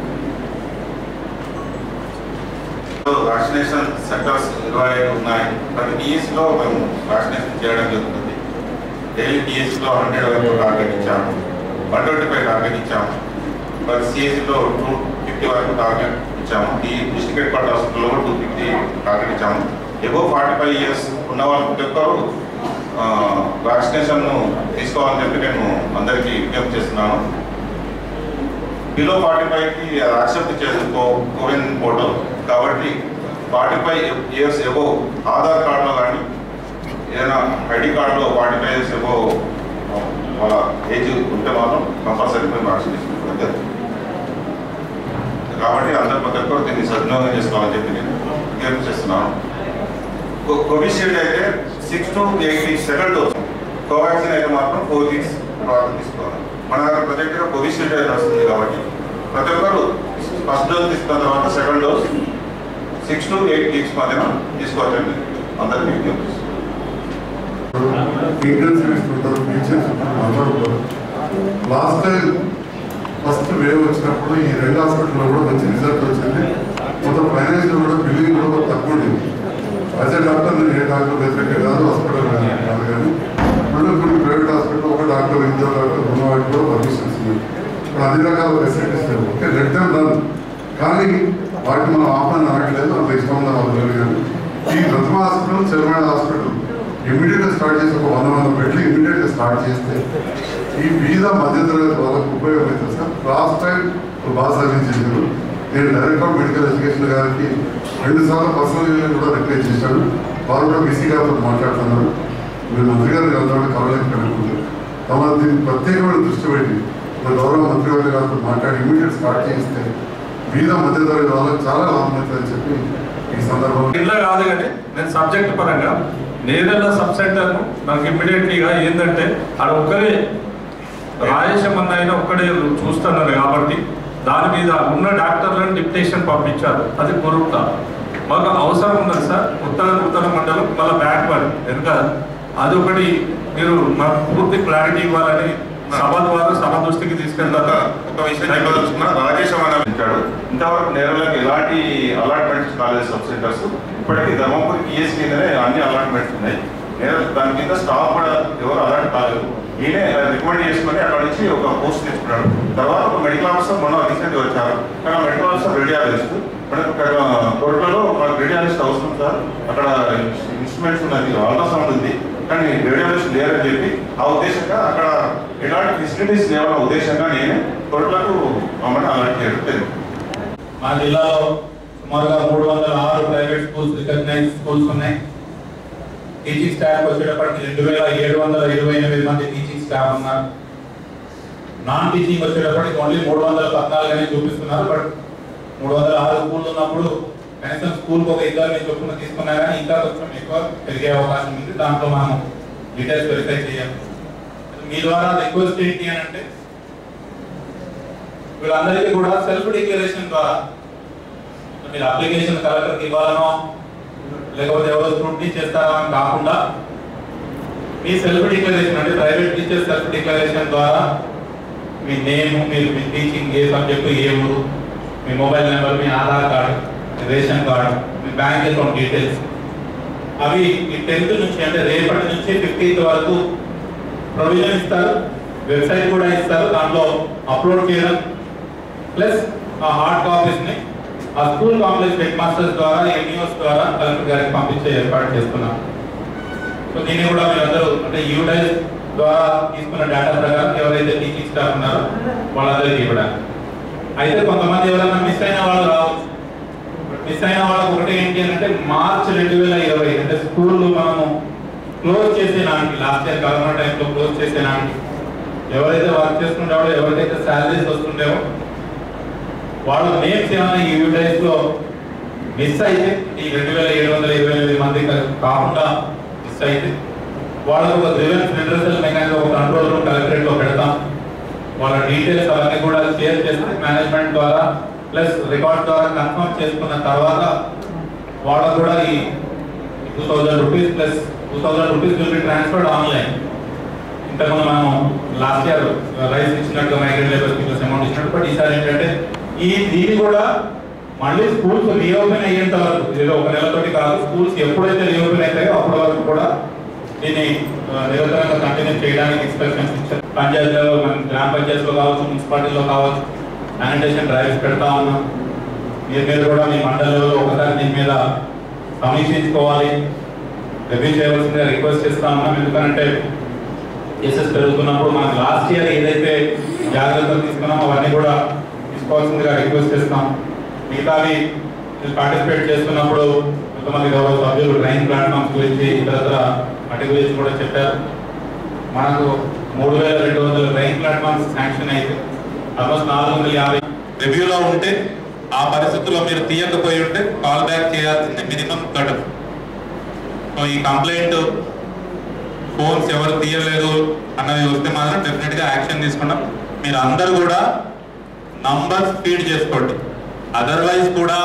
వ్యాక్సినేషన్ సెంటర్స్ ఇరవై ఐదు ఉన్నాయి ప్రతి పిఎస్లో మేము వ్యాక్సినేషన్ చేయడం జరుగుతుంది డైలీ పిఎస్లో హండ్రెడ్ వరకు టార్గెట్ ఇచ్చాము వన్ ట్వంటీ ఫైవ్ టార్గెట్ ఇచ్చాము ప్రతి సిఎస్లో టూ ఫిఫ్టీ వరకు టార్గెట్ ఇచ్చాము ఈ డిస్ట్రిక్ట్ హెడ్ క్వార్టర్ హాస్పిటల్లో కూడా టూ ఫిఫ్టీ టార్గెట్ ఇచ్చాము ఎబో ఫార్టీ ఫైవ్ ఇయర్స్ ఉన్న వాళ్ళు ప్రతి ఒక్కరు వ్యాక్సినేషన్ను తీసుకోవాలని చెప్పి నేను అందరికీ విజ్ఞప్తి చేస్తున్నాను బిలో ఫార్టీ ఫైవ్కి యాక్సెప్ట్ చేసి కోవిన్ పోర్టల్ కాబట్టి forty five years above Aadhaar కార్డులో కానీ ఏదైనా ఐడి కార్డులో ఫార్టీ ఫైవ్ ఇయర్స్ ఎబో వాళ్ళ ఏజ్ ఉంటే మాత్రం కంపల్సరీ మేము వ్యాక్సినేషన్ ఇవ్వడం జరుగుతుంది కాబట్టి అందరు ప్రతి ఒక్కరు దీన్ని సద్వినియోగం చేసుకోవాలని చెప్పి నేను విజ్ఞప్తి చేస్తున్నాను కో- కోవిషీల్డ్ అయితే six to eight weeks second dose Covaxin అయితే మాత్రం ఫోర్ వీక్స్ తర్వాత తీసుకోవాలి మన దగ్గర ప్రజెంట్గా కోవిషీల్డ్ అయితే వస్తుంది కాబట్టి ప్రతి ఒక్కరు ఫస్ట్ డోస్ తీసుకున్న తర్వాత second dose six to eight weeks మధ్యన తీసుకోవచ్చండి అందరికీ విజ్ఞప్తి చేస్తున్నాను. ఇంటెన్సివిస్ట్ ఉంటారు టీచర్స్ ఉంటారు అందరూ ఉంటారు లాస్ట్ టైం ఫస్ట్ వేవ్ వచ్చినప్పుడు ఈ రెండు హాస్పిటల్లో కూడా మంచి రిజల్ట్ వచ్చింది మొత్తం ఫైనాన్షియల్ కూడా బిల్డింగ్ కూడా తక్కువ ఉండేది యాజ్ ఏ డాక్టర్ నేను ఏ డాక్టర్ వ్యతిరేక కాదు హాస్పిటల్ కాదు కానీ ఇప్పుడు ఇప్పుడు ప్రైవేట్ హాస్పిటల్ ఒక డాక్టర్ ఇద్దరు డాక్టర్ ఉన్న వాటికి కూడా పర్మిషన్స్ ఉన్నాయి ఇప్పుడు అన్ని రకాల ఫెసిలిటీస్ లేవు ఓకే లెట్ దెమ్ రన్ కానీ వాటిని మనం ఆపని అనట్లేదు అంత ఇష్టం ఉందని వదలలేదు కానీ ఈ Prathama hospital chairman hospital immediate గా స్టార్ట్ చేసి ఒక వంద వంద బెడ్లు ఇమీడియట్ గా స్టార్ట్ చేస్తే ఈ బీద మధ్యతరగతి వాళ్ళకు ఉపయోగమవుతుంది సార్ లాస్ట్ టైం బాగా సర్వీస్ చేశారు నేను డైరెక్టర్ ఆఫ్ మెడికల్ ఎడ్యుకేషన్ గారికి రెండు సార్లు పర్సనల్ యూనియన్ కూడా రిక్వెస్ట్ చేశాను వారు కూడా బీసీ గారితో మాట్లాడుతున్నారు మీరు మంత్రి గారికి అందరూ కలవలేక కనుక్కుంటారు తమ దీన్ని ప్రత్యేకమైన దృష్టి పెట్టి మన గౌరవ మంత్రి గారి గారితో మాట్లాడి ఇమీడియట్ స్టార్ట్ చేస్తే బీద మధ్యతరగతి వాళ్ళకి చాలా లాభం అవుతుందని చెప్పి ఈ సందర్భంలో ఇట్లా కాదు కానీ నేను సబ్జెక్ట్ పరంగా నేదల్ల సబ్ సెంటర్ నాకు ఇమ్మీడియట్లీగా ఏంటంటే ఆడ ఒక్కరే రాజేశం అన్న అయినా ఒక్కడే చూస్తున్నారు కాబట్టి దాని మీద ఉన్న డాక్టర్లను డిప్యుటేషన్ పంపించారు అది కొరుకుతా మాకు అవసరం ఉన్నది సార్ ఉత్తర ఉత్తర మండలం మళ్ళీ బ్యాక్వర్డ్ ఎందుక అది ఒకటి మీరు మాకు పూర్తి క్లారిటీ ఇవ్వాలని సభ ద్వారా సభ దృష్టికి తీసుకెళ్తారు ఒక విషయం చెప్పదలుచుకున్నా రాజేష్ అని ఇచ్చాడు ఇంతవరకు నేరలకు ఎలాంటి అలాట్మెంట్స్ కాలేజ్ సబ్ సెంటర్స్ ఇప్పటికీ ధర్మపురి పిఎస్ కిందనే అన్ని అలాట్మెంట్స్ ఉన్నాయి నేను దాని కింద స్టాఫ్ కూడా ఎవరు అలాట్ కాలేదు ఈయనే రికమెండ్ చేసుకొని అక్కడ నుంచి ఒక పోస్ట్ తీసుకున్నాడు తర్వాత ఒక మెడికల్ ఆఫీసర్ మొన్న రీసెంట్గా వచ్చారు కానీ మెడికల్ ఆఫీసర్ రేడియాలజిస్ట్ మనకు కోర్టులో మనకు రేడియాలజిస్ట్ అవసరం సార్ అక్కడ ఇన్స్ట్రుమెంట్స్ ఉన్నది అల్ట్రాసౌండ్ ఉంది కానీ రేడియాలజిస్ట్ లేరని చెప్పి ఆ ఉద్దేశంగా అక్కడ ఎలాంటి ఫెసిలిటీస్ లేవన్న ఉద్దేశంగా నేను కోర్టులకు మమ్మల్ని అలాంటి చేయడం జరిగింది మా జిల్లాలో సుమారుగా మూడు వందల ఆరు ప్రైవేట్ స్కూల్స్ రికగ్నైజ్ స్కూల్స్ ఉన్నాయి టీచింగ్ స్టాఫ్ వచ్చేటప్పటికి రెండు వేల ఏడు వందల ఇరవై ఎనిమిది మంది టీచింగ్ స్టాఫ్ ఉన్నారు నాన్ టీచింగ్ వచ్చేటప్పటికి ఓన్లీ మూడు వందల పద్నాలుగు అనేది చూపిస్తున్నారు బట్ మూడు వందల ఆరు స్కూల్ ఉన్నప్పుడు కనీసం స్కూల్కి ఒక ఇద్దరిని చొప్పున తీసుకున్నా కానీ ఇంకా కొంచెం ఎక్కువ పెరిగే అవకాశం ఉంది దాంట్లో మనం డీటెయిల్స్ వెరిఫై చేయాలి మీ ద్వారా రిక్వెస్ట్ ఏంటి అని అంటే వీళ్ళందరికీ కూడా సెల్ఫ్ డిక్లరేషన్ ద్వారా మీరు అప్లికేషన్ కలెక్టర్కి ఇవ్వాలనో లేకపోతే ఎవరో స్క్రూటీ చేస్తారో అని కాకుండా మీ సెల్ఫ్ డిక్లరేషన్ అంటే ప్రైవేట్ టీచర్ సెల్ఫ్ డిక్లరేషన్ ద్వారా మీ నేమ్ మీరు మీ టీచింగ్ ఏ సబ్జెక్టు ఏ ఊరు మీ మొబైల్ నెంబర్ మీ ఆధార్ కార్డు మీ రేషన్ కార్డు మీ బ్యాంక్ అకౌంట్ డీటెయిల్స్ అవి ఈ టెన్త్ నుంచి అంటే రేపటి నుంచి ఫిఫ్టీన్త్ వరకు ప్రొవిజన్ ఇస్తారు వెబ్సైట్ కూడా ఇస్తారు దాంట్లో అప్లోడ్ చేయడం ప్లస్ ఆ హార్డ్ కాపీస్ని ఆ స్కూల్ కాంప్లెక్స్ హెడ్ మాస్టర్స్ ద్వారా ఎన్యూస్ ద్వారా కలెక్టర్ గారికి పంపించే ఏర్పాటు చేస్తున్నాం సో దీన్ని కూడా మీరందరూ అంటే యూటైజ్ ద్వారా తీసుకున్న డేటా ప్రకారం ఎవరైతే టీచింగ్ స్టాఫ్ ఉన్నారో వాళ్ళందరికీ ఇవ్వడానికి అయితే కొంతమంది ఎవరైనా మిస్ అయిన వాళ్ళు రావచ్చు మిస్ అయిన వాళ్ళకి ఒకటి ఏంటి అని అంటే మార్చ్ రెండు వేల ఇరవై అంటే స్కూల్ మనము క్లోజ్ చేసే నాటికి లాస్ట్ ఇయర్ కరోనా టైంలో క్లోజ్ చేసే నాటికి ఎవరైతే వర్క్ చేసుకుంటారో ఎవరికైతే శాలరీస్ వస్తుండేవో వాళ్ళ నేమ్స్ ఏమైనా ఈ యూటైజ్ లో మిస్ అయితే ఈ రెండు వేల ఏడు వందల ఇరవై ఎనిమిది మంది కా- కాకుండా మిస్ అయితే వాళ్ళకు ఒక గ్రీవెన్స్ రిడ్రసల్ మెకానిజం ఒక కంట్రోల్ రూమ్ కలెక్టరేట్ లో పెడతాం వాళ్ళ డీటెయిల్స్ అవన్నీ కూడా షేర్ చేస్తే మేనేజ్మెంట్ ద్వారా ప్లస్ రికార్డ్ ద్వారా కన్ఫర్మ్ చేసుకున్న తర్వాత వాళ్ళకు కూడా ఈ two thousand rupees plus two thousand rupees will be transferred online ఇంతకుముందు మనం లాస్ట్ ఇయర్ రైస్ ఇచ్చినట్టు మైగ్రేట్ లేబర్ పీపుల్స్ అమౌంట్ ఇచ్చినట్టు బట్ ఈసారి ఏంటంటే ఈ దీన్ని కూడా మళ్ళీ స్కూల్స్ రీఓపెన్ అయ్యేంత వరకు ఇది ఒక నెలతోటి కాదు స్కూల్స్ ఎప్పుడైతే రీఓపెన్ అవుతాయో అప్పటి వరకు కూడా దీన్ని ఆ, నిరంతరంగా కంటిన్యూ చేయడానికి ఇన్స్ట్రక్షన్స్ ఇచ్చారు పంచాయతీలో మన గ్రామ పంచాయతీలో కావచ్చు మున్సిపాలిటీలో కావచ్చు శానిటేషన్ డ్రైవ్స్ పెడతా ఉన్నాం దీని మీద కూడా మీ మండలంలో ఒకసారి దీని మీద సమీక్షించుకోవాలి రివ్యూ చేయవలసిందిగా రిక్వెస్ట్ చేస్తా ఉన్నాం ఎందుకంటే కేసెస్ పెరుగుతున్నప్పుడు మనకు లాస్ట్ ఇయర్ ఏదైతే జాగ్రత్తలు తీసుకున్నామో అవన్నీ కూడా తీసుకోవాల్సిందిగా రిక్వెస్ట్ చేస్తాం మిగతావి పార్టిసిపేట్ చేస్తున్నప్పుడు కొంతమంది గౌరవ సభ్యులు ట్రైన్ ప్లాట్ఫామ్స్ గురించి ఇతరత్ర వాటి గురించి కూడా చెప్పారు మనకు మూడు వేల రెండు వందల ట్రైన్ ప్లాట్ఫామ్స్ శాంక్షన్ అయితే ఆల్మోస్ట్ నాలుగు వందల యాభై రివ్యూలో ఉంటే ఆ పరిస్థితుల్లో మీరు తీయకపోయి ఉంటే కాల్ బ్యాక్ చేయాల్సింది మినిమం గడువు సో ఈ కంప్లైంట్ ఫోన్స్ ఎవరు తీయలేదు అన్నది వస్తే మాత్రం డెఫినెట్ గా యాక్షన్ తీసుకుంటాం మీరు అందరూ కూడా నంబర్స్ ఫీడ్ చేసుకోండి అదర్వైజ్ కూడా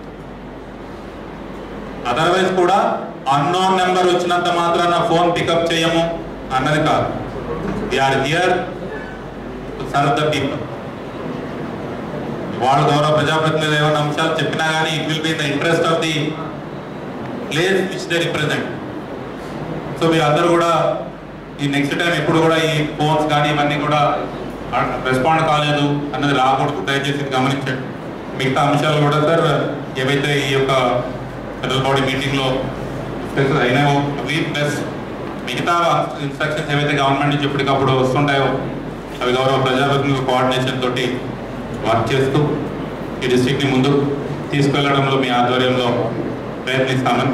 అదర్వైజ్ కూడా అన్నోన్ నెంబర్ వచ్చినంత మాత్రాన ఫోన్ పికప్ చేయము అన్నది కాదు are here serve the people వాళ్ళు గౌరవ ప్రజాప్రతినిధులు ఏమైనా అంశాలు చెప్పినా కానీ it will be the interest of the place which they represent so మీరు అందరూ కూడా ఈ నెక్స్ట్ టైం ఎప్పుడు కూడా ఈ ఫోన్స్ కానీ ఇవన్నీ కూడా రెస్పాండ్ కాలేదు అన్నది రాకూడదు దయచేసి ఇది గమనించండి మిగతా అంశాలు కూడా సార్ ఏవైతే ఈ యొక్క ఫెడరల్ బాడీ మీటింగ్లో డిస్కస్ అయినాయో అవి ప్లస్ మిగతా ఇన్స్ట్రక్షన్స్ ఏవైతే గవర్నమెంట్ నుంచి ఎప్పటికప్పుడు వస్తుంటాయో అవి గౌరవ ప్రజాప్రతినిధుల కోఆర్డినేషన్ తోటి వర్క్ చేస్తూ ఈ డిస్ట్రిక్ట్ని ముందు తీసుకెళ్లడంలో మీ ఆధ్వర్యంలో ప్రయత్నిస్తామని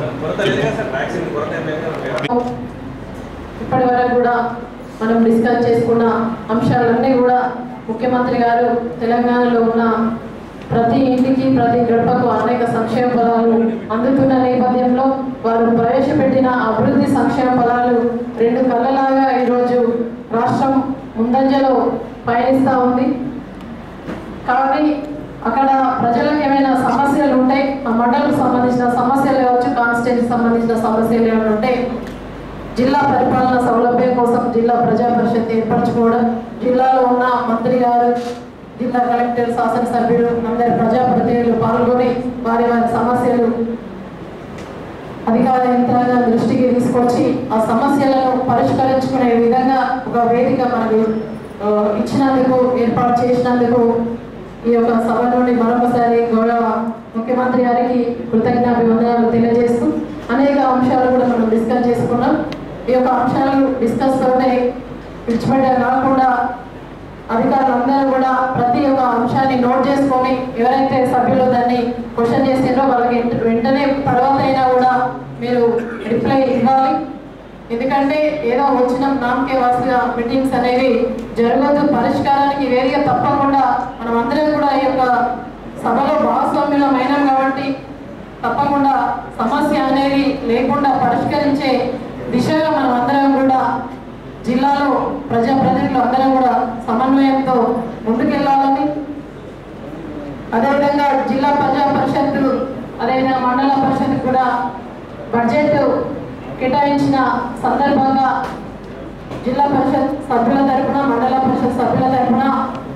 ఇప్పటి వరకు కూడా మనం డిస్కస్ చేసుకున్న అంశాలన్నీ కూడా ముఖ్యమంత్రి గారు తెలంగాణలో ఉన్న ప్రతి ఇంటికి ప్రతి గడపకు అనేక సంక్షేమ పదాలు అందుతున్న నేపథ్యంలో వారు ప్రవేశపెట్టిన అభివృద్ధి సంక్షేమ పదాలు రెండు కళ్ళలాగా ఈరోజు రాష్ట్రం ముందంజలో పయనిస్తూ ఉంది కాబట్టి అక్కడ ప్రజలకు ఏమైనా సమస్యలు ఉంటే ఆ మండలకు సంబంధించిన సమస్యలు కావచ్చు కాన్స్టిట్యూన్సీ సంబంధించిన సమస్యలు ఏమైనా ఉంటే జిల్లా పరిపాలన సౌలభ్యం కోసం జిల్లా ప్రజా పరిషత్ ఏర్పరచుకోవడం జిల్లాలో ఉన్న మంత్రి గారు జిల్లా కలెక్టర్ శాసనసభ్యులు అందరి ప్రజాప్రతినిధులు పాల్గొని వారి వారి సమస్యలు అధికార యంత్రాంగం దృష్టికి తీసుకొచ్చి ఆ సమస్యలను పరిష్కరించుకునే విధంగా ఒక వేదిక మనకు ఆ, ఇచ్చినందుకు ఏర్పాటు చేసినందుకు ఈ యొక్క సభ నుండి మరొకసారి గౌరవ ముఖ్యమంత్రి గారికి కృతజ్ఞాభివందనాలు తెలియజేస్తూ అనేక అంశాలు కూడా మనం డిస్కస్ చేసుకున్నాం ఈ యొక్క అంశాలు డిస్కస్ తోటే విడిచిపెట్టే కాకుండా అధికారులందరూ కూడా ప్రతి ఒక్క అంశాన్ని నోట్ చేసుకొని ఎవరైతే సభ్యులు దాన్ని క్వశ్చన్ చేసిండ్రో వాళ్ళకి వెంట- వెంటనే తర్వాత అయినా కూడా మీరు రిప్లై ఇవ్వాలి ఎందుకంటే ఏదో వచ్చిన నామకే వాసిగా మీటింగ్స్ అనేవి జరగదు పరిష్కారానికి వేదిక తప్పకుండా మనం అందరం కూడా ఈ యొక్క సభలో భాగస్వామ్యులం అయినాం కాబట్టి తప్పకుండా సమస్య అనేది లేకుండా పరిష్కరించే దిశగా మనం అందరం కూడా జిల్లాలో ప్రజాప్రతినిధులు అందరం కూడా సమన్వయంతో ముందుకెళ్లాలని అదేవిధంగా జిల్లా ప్రజా పరిషత్తు అదేవిధంగా మండల పరిషత్ కూడా బడ్జెట్ కేటాయించిన సందర్భంగా జిల్లా పరిషత్ సభ్యుల తరపున మండల పరిషత్ సభ్యుల తరపున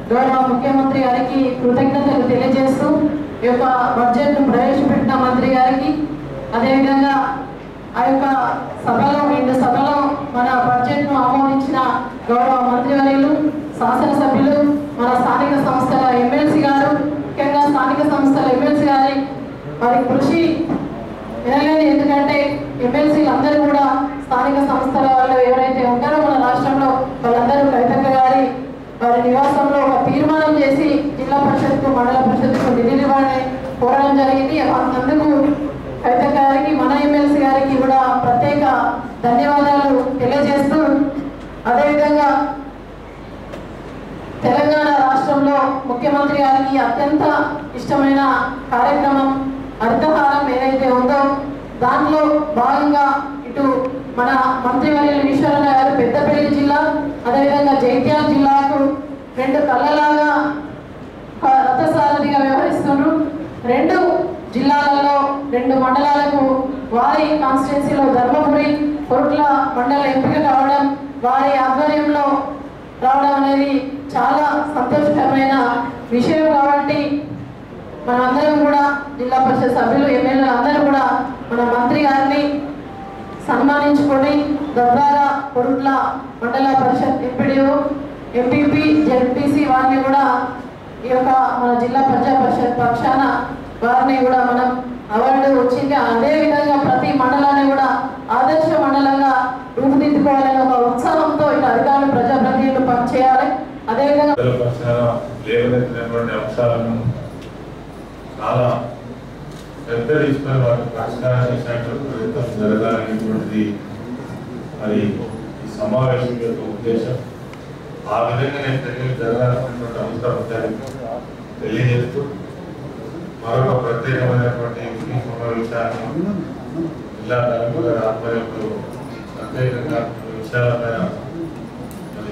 గౌరవ ముఖ్యమంత్రి గారికి కృతజ్ఞతలు తెలియజేస్తూ ఈ యొక్క బడ్జెట్ను ప్రవేశపెట్టిన మంత్రి గారికి అదేవిధంగా ఆ యొక్క సభలో రెండు సభలో మన బడ్జెట్ను ఆమోదించిన గౌరవ మంత్రివర్యులు శాసనసభ్యులు మన స్థానిక సంస్థల ఎమ్మెల్సీ గారు ముఖ్యంగా స్థానిక సంస్థల ఎమ్మెల్సీ గారి వారి కృషి వినలేదు ఎందుకంటే ఎమ్మెల్సీలు అందరూ కూడా స్థానిక సంస్థల వాళ్ళు ఎవరైతే ఉంటారో మన రాష్ట్రంలో వాళ్ళందరూ కవితక్క గారి వారి నివాసంలో ఒక తీర్మానం చేసి జిల్లా పరిషత్కు మండల పరిషత్కు నిధులివ్వాలని కోరడం జరిగింది అందుకు కవితక్క గారికి మన ఎమ్మెల్సీ గారికి కూడా ప్రత్యేక ధన్యవాదాలు తెలియజేస్తూ అదేవిధంగా తెలంగాణ రాష్ట్రంలో ముఖ్యమంత్రి గారికి అత్యంత ఇష్టమైన కార్యక్రమం అర్థహారం ఏదైతే ఉందో దాంట్లో భాగంగా ఇటు మన మంత్రివర్యులు ఈశ్వరన్న గారు పెద్దపల్లి జిల్లా అదేవిధంగా జైత్యాల జిల్లాకు రెండు కళ్ళలాగా ఒక రథసారథిగా వ్యవహరిస్తున్నారు రెండు జిల్లాలలో రెండు మండలాలకు వారి కాన్స్టిట్యున్సీలో ధర్మపురి కొరుట్ల మండల ఎంపిక కావడం వారి ఆధ్వర్యంలో రావడం అనేది చాలా సంతోషకరమైన విషయం కాబట్టి మనమందరం కూడా జిల్లా పరిషత్ సభ్యులు ఎమ్మెల్యేలు అందరూ కూడా మన మంత్రి గారిని సన్మానించుకొని తద్వారా కొరుట్ల మండల పరిషత్ ఎంపీడీఓ ఎంపీపీ జెడ్పీసీ వారిని కూడా ఈ యొక్క మన జిల్లా ప్రజా పరిషత్ పక్షాన వారిని కూడా మనం అవార్డు వచ్చింది అదే విధంగా ప్రతి మండలాన్ని కూడా ఆదర్శ మండలంగా రూపుదిద్దుకోవాలనే ఒక ఉత్సాహంతో ఇటు అధికారులు ప్రజాప్రతినిధులు పనిచేయాలి అదేవిధంగా ప్రజల పక్షాన లేవనెత్తినటువంటి అంశాలను చాలా పెద్ద తీసుకొని వాటిని పరిష్కారం చేసినటువంటి ప్రయత్నం జరగాలనేటువంటిది మరి ఈ సమావేశం యొక్క ఉద్దేశం ఆ విధంగా నేను చర్యలు జరగాల్సినటువంటి అవసరం ఉందని తెలియజేస్తూ మరొక ప్రత్యేకమైనటువంటి ఈ సమావేశాన్ని జిల్లా కలెక్టర్ గారి ఆధ్వర్యంలో ప్రత్యేకంగా ఈ విషయాలపైన మరి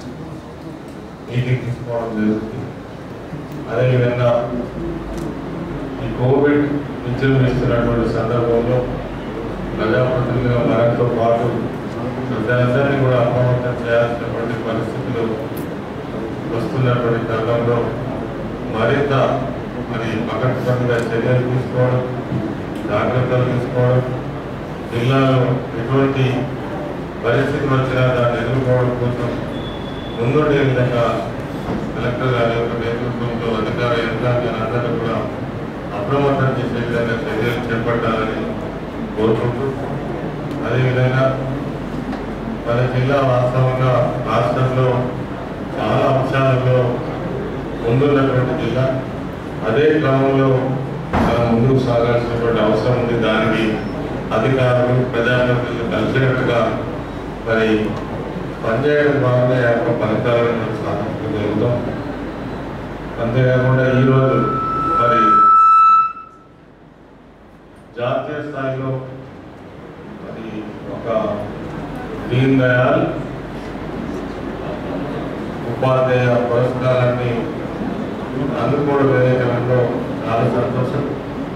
మీటింగ్ తీసుకోవడం జరుగుతుంది అదేవిధంగా ఈ కోవిడ్ విజృంభిస్తున్నటువంటి సందర్భంలో ప్రజాప్రతినిధులుగా మనతో పాటు ప్రజలందరినీ కూడా అప్రమత్తం చేయాల్సినటువంటి పరిస్థితులు వస్తున్నటువంటి తరుణంలో మరింత మరి పకడ్బందీగా చర్యలు తీసుకోవడం జాగ్రత్తలు తీసుకోవడం జిల్లాలో ఎటువంటి పరిస్థితి వచ్చినా దాన్ని ఎదుర్కోవడం కోసం ముందుండే విధంగా కలెక్టర్ గారి యొక్క నేతృత్వంలో అధికార యంత్రాంగాన్ని అందరూ కూడా అప్రమత్తం చేసే విధంగా చర్యలు చేపట్టాలని కోరుకుంటూ అదేవిధంగా మన జిల్లా వాస్తవంగా రాష్ట్రంలో చాలా అంశాలలో ముందున్నటువంటి జిల్లా అదే క్రమంలో మనం ముందుకు సాగాల్సినటువంటి అవసరం ఉంది దానికి అధికారులు ప్రజాప్రతినిధులు కలిసినట్టుగా మరి పనిచేయడం ద్వారా ఆ యొక్క ఫలితాలను మనం సాధించగలుగుతాం అంతేకాకుండా ఈరోజు మరి జాతీయ స్థాయిలో మరి ఒక దీన్ దయాల్ ఉపాధ్యాయ పురస్కారాన్ని అందుకోవడం ఏదైతే చాలా సంతోషం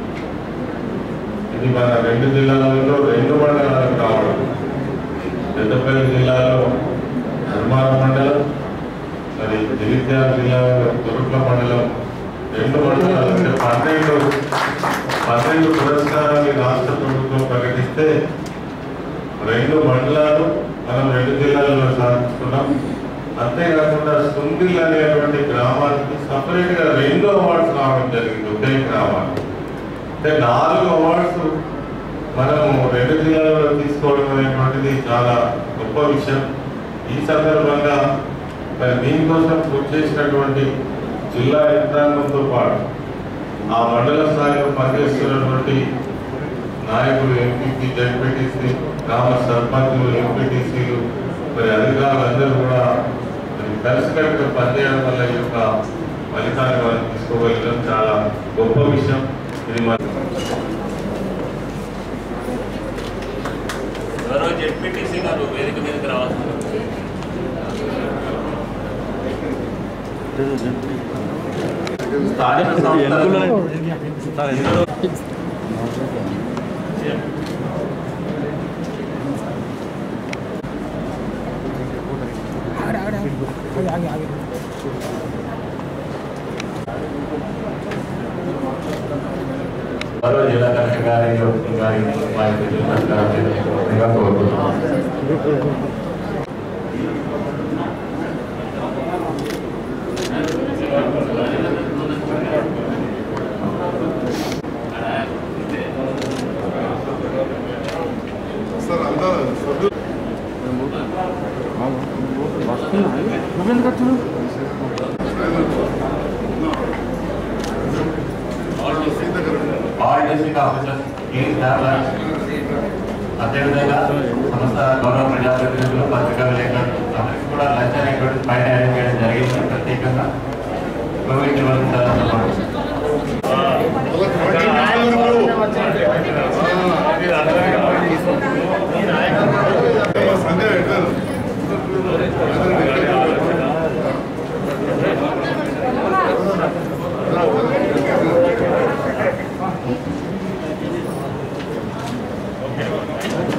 ఇది మన రెండు జిల్లాలలో రెండు మండలాలకు రావడం పెద్దపల్లి జిల్లాలో ధర్మారం మండలం మరి జగిత్యాల జిల్లాలో తురుట్ల మండలం రెండు మండలాలు అంటే పన్నెండు పన్నెండు పురస్కారాన్ని రాష్ట్ర ప్రభుత్వం ప్రకటిస్తే రెండు మండలాలు మనం రెండు జిల్లాలలో సాధించుకున్నాం అంతేకాకుండా సుందిల్ అనేటువంటి గ్రామానికి సపరేట్ గా రెండు అవార్డ్స్ రావడం జరిగింది ఒకే గ్రామానికి అంటే నాలుగు అవార్డ్స్ మనం రెండు జిల్లాలలో తీసుకోవడం అనేటువంటిది చాలా గొప్ప విషయం ఈ సందర్భంగా మరి దీనికోసం కృషి చేసినటువంటి జిల్లా యంత్రాంగంతో పాటు ఆ మండల స్థాయిలో పనిచేస్తున్నటువంటి నాయకులు ఎంపీపీ జడ్పీటీసీ గ్రామ సర్పంచులు ఎంపీటీసీలు మరి అధికారులందరూ కూడా మరి కలిసికట్టుగా పనిచేయడం వల్ల ఈ యొక్క ఫలితాన్ని మనం తీసుకోగలిగడం చాలా గొప్ప విషయం ఇది మన గౌరవ జెడ్పీటీసీ గారు వేదిక మీదకి రావాల్సింది స్థానిక సంస్థలకు గౌరవ జిల్లా కలెక్టర్ గారి గారిని మా యొక్క జిల్లా గారిని కోరుతున్నాం సార్ అంతా all district officers clean travellers అదేవిధంగా సంస్థ గౌరవ ప్రజాప్రతినిధులు పత్రికా విలేకరులు అందరికీ కూడా లంచ్ అనేటువంటి పైన అరేంజ్ చేయడం జరిగింది ప్రత్యేకంగా కోవిడ్ నిబంధనలతో పాటు ఓకే